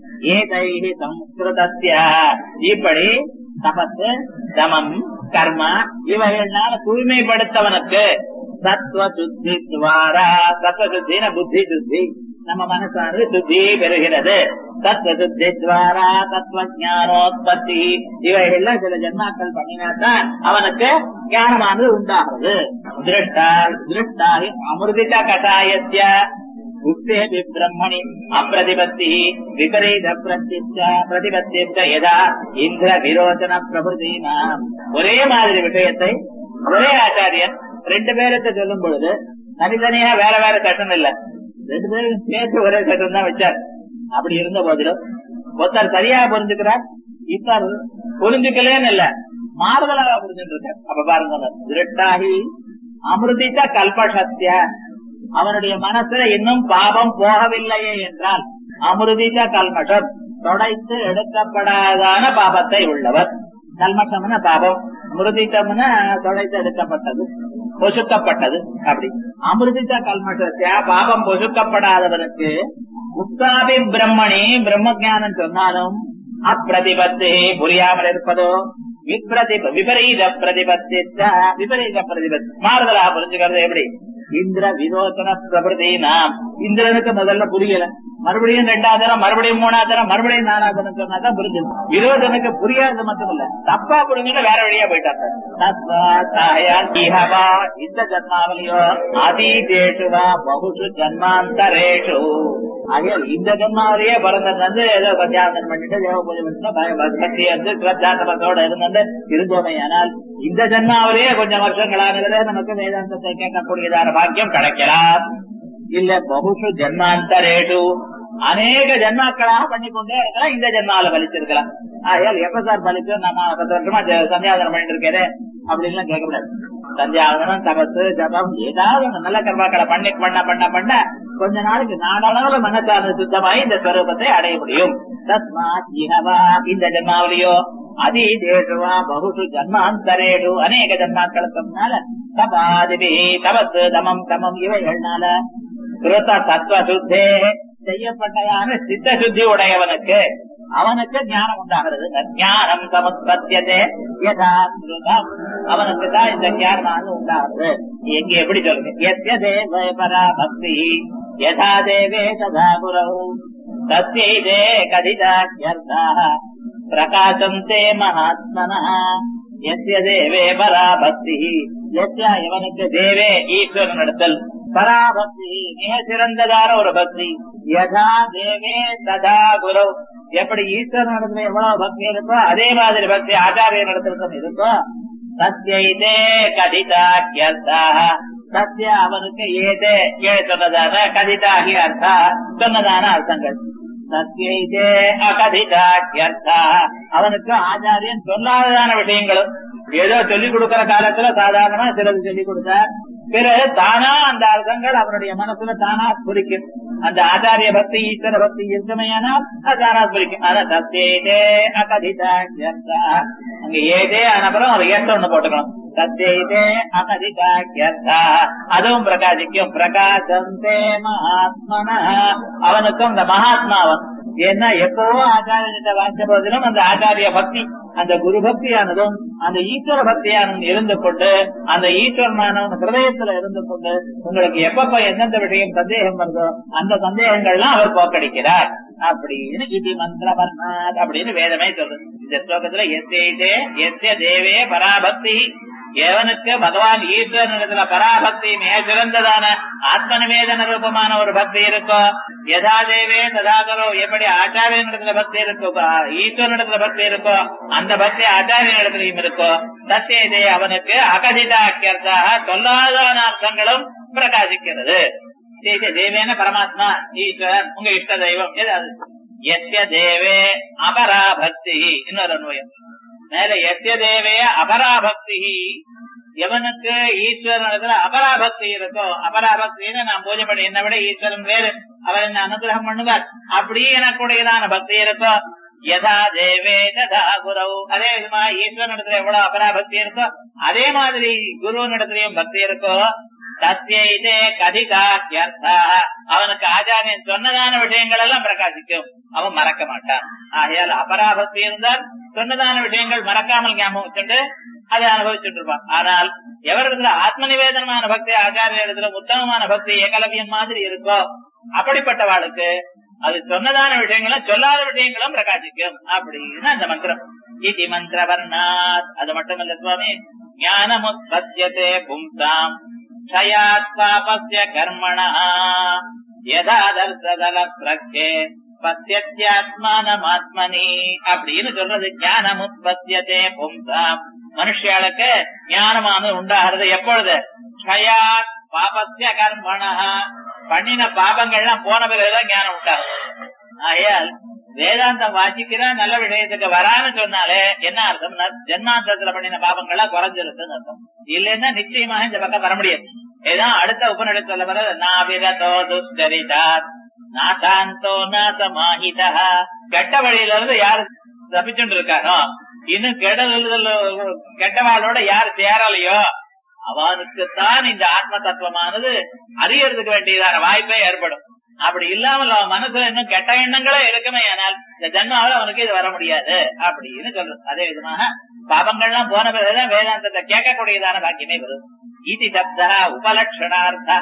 ஏதைஹி சம்ஸ்கிருதத்திய இப்படி தபத்து தமம் கர்மா இவைகள்னால தூய்மைப்படுத்தவனுக்கு சத்வ சுத்தி துவாரா சத்வ சுத்தின புத்தி சுத்தி நம்ம மனசானது சுத்தி பெறுகிறது தத்துவ சுத்தி துவாரா தத்துவ ஞானோத்பத்தி இவைகள்லாம் சில ஜென்மாக்கள் பண்ணினாதான் அவனுக்கு ஞானமானது உண்டாகுது திருஷ்டா திருஷ்டாகி அமிர்தித கஷாயத்திய உக்தேபி பிரம்மணி அப்பிரதிபத்தி விபரீத பிரத்யுத்த பிரதிபத்தியுத்த யதா இந்திர விரோச்சன பிரபுதீனா ஒரே மாதிரி விஷயத்தை ஒரே ஆச்சாரியன் ரெண்டு பேருக்கு சொல்லும் பொழுது தனித்தனியா வேற வேற சட்டம் இல்ல ரெண்டு பேரும் சேர்த்து ஒரே சட்டம் தான் வச்சார் அப்படி இருந்த போதிலும் ஒருத்தர் சரியா புரிஞ்சுக்கிறார் இத்தர் புரிஞ்சுக்கலேன்னு இல்ல மாறுதலாக புரிஞ்சுட்டு இருக்கார் அப்ப பாருங்க திருட்டாகி அமிர்தித்த கல்பசத்திய அவனுடைய மனசுல இன்னும் பாபம் போகவில்லையே என்றால் அமிர்தித கல்மஷம் தொடைத்து எடுக்கப்படாதான பாபத்தை உள்ளவர் கல்மஷம்னா பாபம் மிருதித்தம்னா தொடைத்து எடுக்கப்பட்டது பொசுக்கப்பட்டது அப்படி அமிர்தித்த கல்மஷத்திய பாபம் பொசுக்கப்படாதவனுக்கு முக்தாபி பிரம்மணி பிரம்ம ஜானம் சொன்னாலும் அப்பிரதிபத்து புரியாமல் இருப்பதோ விப்ரதிப விபரீத பிரதிபத்தி விபரீத பிரதிபத்தி மாறுதலா புரிஞ்சுக்கிறது எப்படி இந்திர விரோச்சன பிரபதி நாம் இந்திரனுக்கு முதல்ல புரியல மறுபடியும் ரெண்டாவது தரம் மறுபடியும் மூணாவது தரம் மறுபடியும் நாலாவது தரம் சொன்னாதான் புரிஞ்சது விரோதனுக்கு புரியாதது மட்டும் இல்ல தப்பா புரிஞ்சுட்டு வேற வழியா போயிட்டாங்க இந்த ஜன்மாவிலையோ அதீதேஷுவா பகுஷு ஜன்மாந்தரேஷு ஆகையால் இந்த ஜன்மாவிலேயே பிறந்தது வந்து ஏதோ பத்தியாசனம் பண்ணிட்டு தேவ பூஜை பண்ணிட்டு பக்தி இருந்து சிவத்தியாசனத்தோட இருந்தது இருந்தோமே ஆனால் இந்த ஜன்மாவிலேயே கொஞ்சம் வருஷங்களானதுல நமக்கு வேதாந்தத்தை கேட்கக்கூடியதான பாக்கியம் கிடைக்கலாம் இல்ல பகுஷு ஜன்மாந்தரேஷு அநேக ஜன்மாக்களாக பண்ணிக்கொண்டே இருக்கலாம் இந்த ஜென்மாவில பலிச்சிருக்கலாம் ஆகையால் எப்ப சார் பலிச்சு நான் பத்து வருஷமா சந்தியாதனம் பண்ணிட்டு இருக்கேன் அப்படின்னு கேட்கக்கூடாது சந்தியாவதனம் தபசு ஜபம் ஏதாவது ஒண்ணு நல்ல கர்மாக்களை பண்ணி பண்ண பண்ண பண்ண கொஞ்ச நாளைக்கு நாடளவுல மனசான சுத்தமாய் இந்த ஸ்வரூபத்தை அடைய முடியும் தஸ்மாத் இஹவா இந்த ஜென்மாவிலையோ அதி தேசுவா பகுசு ஜன்மாந்தரேடு அநேக ஜன்மாக்களுக்கு முன்னால தபாதிபி தபசு தமம் தமம் இவைகள்னால கிருத தத்துவ சுத்தே செய்யப்பட்டதான சித்த சுத்தி உடையவனுக்கு அவனுக்கு ஞானம் உண்டாகிறது ஞானம் சமுத்பத்தியதே யதா ஸ்ருதம் அவனுக்கு தான் இந்த ஞானமானது உண்டாகிறது எங்க எப்படி சொல்லுங்க எஸ்ய தேவ பரா பக்தி யதா தேவே ததா குரவு தஸ்யைதே கதிதாத்யர்த்தாக பிரகாசந்தே மகாத்மனா எஸ்ய தேவே பரா பக்தி எஸ்ய இவனுக்கு தேவே ஈஸ்வரனிடத்தில் பராபக்தி மிக சிறந்ததான ஒரு பக்தி யதா தேவே ததா குரு எப்படி ஈஸ்வரன் இடத்துல எவ்வளவு பக்தி இருக்கோ அதே மாதிரி பக்தி ஆச்சாரிய இடத்திற்கும் இருக்கோ சத்யதே கதிதாக்கியர்த்தா சத்ய அவனுக்கு ஏதே ஏ சொன்னதான கதிதாகி அர்த்தா சொன்னதான அர்த்தங்கள் சத்யதே அகதிதாக்கியர்த்தா அவனுக்கு ஆச்சாரியன் சொல்லாததான விஷயங்களும் ஏதோ சொல்லிக் கொடுக்கிற காலத்துல சாதாரணமா சிலது சொல்லிக் கொடுத்தார் பிறகு தானா அந்த அர்த்தங்கள் அவனுடைய மனசுல தானா குறிக்கும் அந்த ஆச்சாரிய பக்தி ஈஸ்வர பக்தி இருக்குமையானால் அது தானா குறிக்கும் ஆனா சத்தியதே அகதிதாக்கியர்த்தா அங்க ஏதே அனப்புறம் ஒரு ஏற்ற ஒண்ணு போட்டுக்கணும் சத்தியதே அகதிதாக்கியர்த்தா அதுவும் பிரகாசிக்கும் பிரகாசந்தே மகாத்மன அவனுக்கும் இந்த மகாத்மாவன் ஏன்னா எப்பவோ ஆச்சாரியன்கிட்ட வாய்ச்ச போதிலும் அந்த ஆச்சாரிய பக்தி அந்த குரு பக்தியானதும் அந்த ஈஸ்வர பக்தியானதும் இருந்து கொண்டு அந்த ஈஸ்வரனானவன் ஹிருதயத்துல இருந்து கொண்டு உங்களுக்கு எப்பப்ப எந்தெந்த விஷயம் சந்தேகம் வருதோ அந்த சந்தேகங்கள்லாம் அவர் போக்கடிக்கிறார் அப்படின்னு இது மந்திரபர்ணாத் அப்படின்னு வேதமே சொல்றது இந்த ஸ்லோகத்துல எஸ்ஏதே எஸ்ய தேவே பராபக்தி எவனுக்கு பகவான் ஈஸ்வரனிடத்துல பராபக்தி மிக சிறந்ததான ஆத்ம நிவேதன ரூபமான ஒரு பக்தி இருக்கோ யதா தேவே ததாகரோ எப்படி ஆச்சாரியனிடத்துல பக்தி இருக்கோ ஈஸ்வரனிடத்துல பக்தி இருக்கோ அந்த பக்தி ஆச்சாரியனிடத்திலையும் இருக்கோ சத்தியதே அவனுக்கு அகதிதாக்கியர்த்தாக சொல்லாதான அர்த்தங்களும் பிரகாசிக்கிறது சரி, தேவேன பரமாத்மா ஈஸ்வரன் உங்க இஷ்ட தெய்வம் ஏதாவது எஸ்ய தேவே அபராபக்தி இன்னொரு அன்வயம் மேல எஸ்ய தேவே அபராபக்தி எவனுக்கு ஈஸ்வரனிடத்துல அபராபக்தி இருக்கோ அபராபக்தின்னு நான் பூஜை பண்ணி என்னை விட ஈஸ்வரன் வேறு அவர் என்ன அனுகிரகம் பண்ணுவார் அப்படி எனக்குடையதான பக்தி இருக்கோ யதா தேவே ததா குரவு அதே விதமா ஈஸ்வரனிடத்துல எவ்வளவு அபராபக்தி இருக்கோ அதே மாதிரி குருவனிடத்திலையும் பக்தி இருக்கோ சத்தியதே கதிகாக்கியர்த்தா அவனுக்கு ஆச்சாரியன் சொன்னதான விஷயங்கள் எல்லாம் பிரகாசிக்கும் அவன் மறக்க மாட்டான் ஆகையால் அபராபக்தி இருந்தால் சொன்னதான விஷயங்கள் மறக்காமல் ஞாபகம் வச்சுட்டு அதை அனுபவிச்சுட்டு இருப்பான் ஆனால் எவரிடத்துல ஆத்ம நிவேதனமான பக்தி ஆச்சாரிய இடத்துல உத்தமமான பக்தி ஏகலவியம் மாதிரி இருக்கோ அப்படிப்பட்டவாளுக்கு அது சொன்னதான விஷயங்களும் சொல்லாத விஷயங்களும் பிரகாசிக்கும் அப்படின்னு அந்த மந்திரம் இது மந்திர வர்ணாத் அது மட்டுமல்ல சுவாமி ஞானமுத்பத்தியதே பும்சாம் க்ஷயாத் பாபஸ்ய கர்மணா யதா தர்சதல பிரக்ஷே பத்தியத்யாத்மானமாத்மனி அப்படின்னு சொல்றது ஞானம் உற்பத்தியதே பும்சாம் மனுஷியாளுக்கு ஞானமானது உண்டாகிறது எப்பொழுது க்ஷயாத் பாபஸ்ய கர்மணா பண்ணின பாபங்கள்லாம் போன பிறகுதான் ஞானம் உண்டாகும் ஆகையால் வேதாந்தம் வாசிக்கிற நல்ல விஷயத்துக்கு வரான்னு சொன்னாலே என்ன அர்த்தம்னா ஜென்மாந்தத்துல பண்ணின பாபங்கள்லாம் குறைஞ்சிருக்குன்னு அர்த்தம் இல்லைன்னா நிச்சயமாக இந்த பக்கம் வர முடியாது ஏதோ அடுத்த உபநிடத்துல வர நாவிரதோ துஷ்டரிதாத் நாசாந்தோ நாசமாஹிதா கெட்ட வழியில இருந்து யாரு தப்பிச்சுட்டு இருக்கானோ இன்னும் கெடல் கெட்டவாளோட யாரு சேரலையோ அவனுக்குத்தான் இந்த ஆத்ம தத்துவமானது அறியறதுக்கு வேண்டியதான வாய்ப்பே ஏற்படும் அப்படி இல்லாமல் அவன் மனசுல இன்னும் கெட்ட எண்ணங்களே இருக்குமே ஆனால் இந்த ஜன்மாவில அவனுக்கு இது வர முடியாது அப்படின்னு சொல்றது அதே விதமாக பாபங்கள்லாம் போன பிறகுதான் வேதாந்தத்தை கேட்கக்கூடியதான பாக்கியமே வரும் இது சப்தா உபலட்சணார்த்தா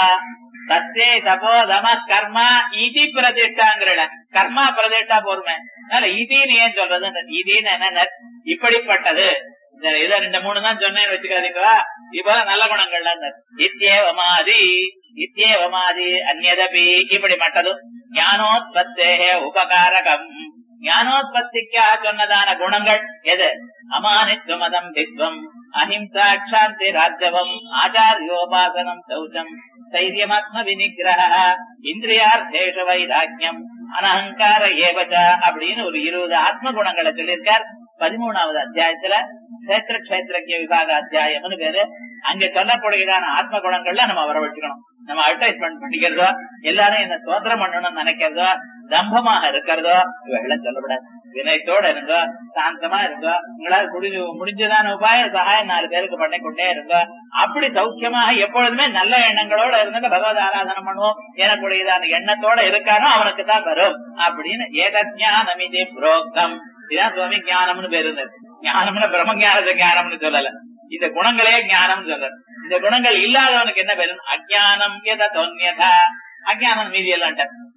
சத்தே தபோ தம கர்மா இதி பிரதிஷ்டாங்கிற கர்மா பிரதிஷ்டா போருமே அதனால இதின்னு ஏன் சொல்றது இதின்னு என்ன இப்படிப்பட்டது இந்த இதை ரெண்டு மூணு தான் சொன்னேன்னு வச்சுக்காதீங்களா இப்ப நல்ல குணங்கள்லாம் இத்தியேவமாதி இத்தியேவமாதி அந்நதபி இப்படி மட்டதும் ஞானோத்பத்தே உபகாரகம் ஞானோத்பத்திக்காக சொன்னதான குணங்கள் எது அமானித்வமதம் தித்வம் அஹிம்சா சாந்தி ராஜவம் ஆச்சாரியோபாசனம் சௌச்சம் தைரியமாத்ம வினிகிரக இந்திரியார்த்தேஷ வைராக்கியம் அனஹங்கார ஏவச்ச அப்படின்னு ஒரு இருபது ஆத்ம குணங்களை சொல்லியிருக்கார் பதிமூணாவது அத்தியாயத்துல கஷேத்திர கஷேத்திரக்கிய விபாக அத்தியாயம்னு பேரு அங்க சொல்லக்கூடியதான ஆத்ம குணங்கள்ல நம்ம வரவழைச்சுக்கணும் நம்ம அட்வர்டைஸ்மெண்ட் பண்ணிக்கிறதோ எல்லாரும் என்ன சோதனம் பண்ணணும்னு நினைக்கிறதோ தம்பமாக இருக்கிறதோ இவெல்லாம் சொல்லக்கூடாது வினயத்தோட இருங்கோ சாந்தமா இருங்கோ உங்களால முடிஞ்ச முடிஞ்சதான உபாய சகாயம் நாலு பேருக்கு பண்ணி கொண்டே இருங்கோ அப்படி சௌக்கியமாக எப்பொழுதுமே நல்ல எண்ணங்களோட இருந்து பகவத் ஆராதனை பண்ணுவோம் எனக்குடையதான எண்ணத்தோட இருக்கானோ அவனுக்கு தான் வரும் அப்படின்னு ஏதஜானமிதி புரோக்தம் இதான் சுவாமி ஞானம்னு பேரு ஞானம்னு பிரம்ம ஞானத்தை ஞானம்னு சொல்லல இந்த குணங்களே ஞானம் சொல்ற இந்த குணங்கள் இல்லாதவனுக்கு என்ன பேரு அஜானம் எத தொன்யதா அஜானம் மீதி எல்லாம்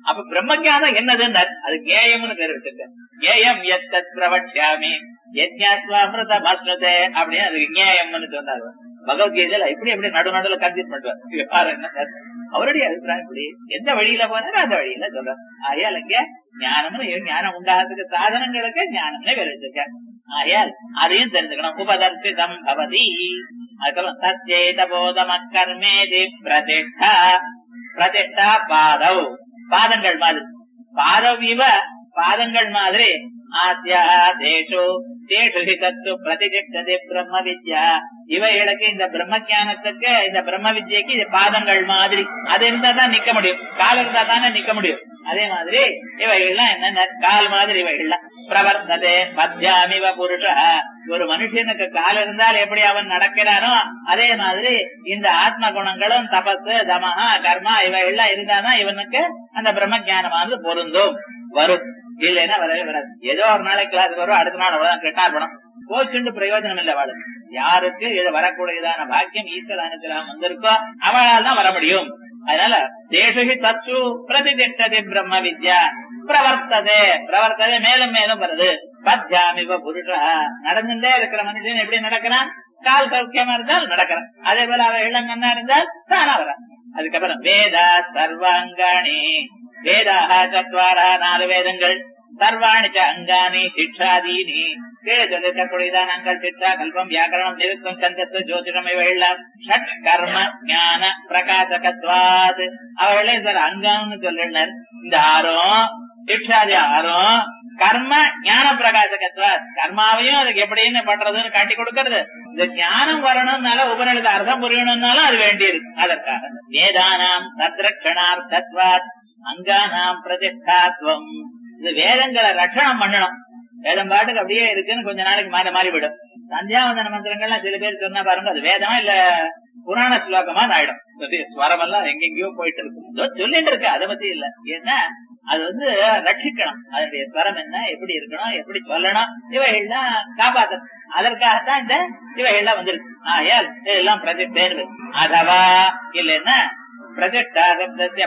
அப்ப பிரம்மஞானம் என்னதுன்னு அது கேயம்னு பேர் வச்சிருக்க கேயம் எத் தத் பிரவட்சாமி யஜ்ஞாத்வாமிருத மஸ்னுதே அப்படின்னு அதுக்கு ஞேயம்னு சொன்னாரு பகவத்கீதையில இப்படி எப்படி நடு நடுல கன்ஃபியூஸ் பண்ணுவார் யாரு என்ன அவருடைய அபிப்பிராயம் இப்படி எந்த வழியில போனாலும் அந்த வழியில சொல்றார் ஆகையால் இங்க ஞானம்னு ஞானம் உண்டாகிறதுக்கு சாதனங்களுக்கு ஞானம்னே பேர் வச்சிருக்க ஆகையால் அதையும் தெரிஞ்சுக்கணும் உபதர்சிதம் பவதி அதுக்கப்புறம் சச்சேத போதம கர்மேதி பிரதிஷ்டா பிரதிஷ்டா பாதவ் பாதங்கள் மாதிரி பாதவிவ பாதங்கள் மாதிரி ஆத்யா தேஷு தேஷு ஹி தத்து பிரதிஷ்டதே பிரம்ம வித்யா இவைகளுக்கு இந்த பிரம்ம ஞானத்துக்கு இந்த பிரம்ம வித்யக்கு இது பாதங்கள் மாதிரி அது இருந்தா தான் நிக்க முடியும் கால் இருந்தா தானே நிக்க முடியும் அதே மாதிரி இவைகள்லாம் என்னென்ன கால் மாதிரி இவைகள்லாம் பிரவர்த்ததே மத்தியாமிவ புருஷ ஒரு மனுஷனுக்கு கால் இருந்தால் எப்படி அவன் நடக்கிறானோ அதே மாதிரி இந்த ஆத்ம குணங்களும் தபசு தமஹா கர்மா இவைகள்லாம் இருந்தாதான் இவனுக்கு அந்த பிரம்ம ஞானமானது பொருந்தும் வரும் இல்லைன்னா வரவே வராது ஏதோ ஒரு நாளைக்கு கிளாஸ் வரும் அடுத்த நாள் அவ்வளவுதான் கெட்டார் படம் போச்சுண்டு பிரயோஜனம் இல்லை வாழ யாருக்கு இது வரக்கூடியதான பாக்கியம் ஈஸ்வர அனுகிரகம் வந்திருக்கோ அவளால் தான் வர முடியும் அதனால தேசுகி தத்து பிரதிதிஷ்டதி பிரம்ம வித்யா பிரவர்த்ததே பிரவர்த்ததே மேலும் மேலும் வருது பத்யாமிவ புருஷ நடந்துட்டே இருக்கிற மனுஷன் எப்படி நடக்கிறான் கால் சௌக்கியமா இருந்தால் நடக்கிறான் அதே போல அவ இளங்கண்ணா இருந்தால் தானா வரான் அதுக்கப்புறம் வேதா சர்வாங்காணி வேதாக சத்வாரா நாலு வேதங்கள் சர்வாணி ச அங்கானி சிக்ஷாதீனி கீழே சொல்லிருக்கக்கூடியதான் அங்கள் சிக்ஷா கல்பம் வியாக்கரணம் நிருத்தம் சந்தத்து ஜோதிடம் இவையெல்லாம் ஷட் கர்ம ஞான பிரகாசகத்வாத் அவர்களே சார் அங்கம்னு சொல்லினர் இந்த ஆறும் சிக்ஷாதி ஆறும் கர்ம ஞான பிரகாசகத்வாத் கர்மாவையும் அதுக்கு எப்படின்னு பண்றதுன்னு காட்டி கொடுக்கறது இந்த ஞானம் வரணும்னால உபநிடத அர்த்தம் புரியணும்னாலும் அது வேண்டியிருக்கு அதற்காக வேதானாம் தத்ரக்ஷணார்த்தத்வாத் அங்கானாம் பிரதிஷ்டாத்வம் இது வேதங்களை ரட்சணம் பண்ணணும் வேதம் பாட்டுக்கு அப்படியே இருக்குன்னு கொஞ்ச நாளைக்கு மாறி மாறிவிடும் சந்தியாவந்தன மந்திரங்கள்லாம் சில பேர் சொன்னா பாருங்க அது வேதமா இல்ல புராண ஸ்லோகமா ஆயிடும் ஸ்வரம் எல்லாம் எங்கெங்கயோ போயிட்டு இருக்கு சொல்லிட்டு இருக்கு அதை பத்தி இல்ல ஏன்னா அது வந்து ரட்சிக்கணும் அதனுடைய ஸ்வரம் என்ன எப்படி இருக்கணும் எப்படி சொல்லணும் இவைகள்லாம் காப்பாத்தணும் அதற்காகத்தான் இந்த இவைகள்லாம் வந்திருக்கு ஆயால் இதெல்லாம் பிரதிஷ்டேன் அதவா இல்லைன்னா பிரதிஷ்டாசப்தஸ்ய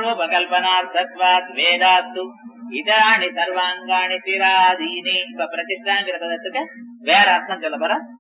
பாதரோபகல்பனார்த்தத்வாத் வேதாத்து இதானி சர்வாங்காணி சிராதீனி இப்ப பிரதிஷ்டாங்கிற பதத்துக்கு வேற அர்த்தம் சொல்ல போற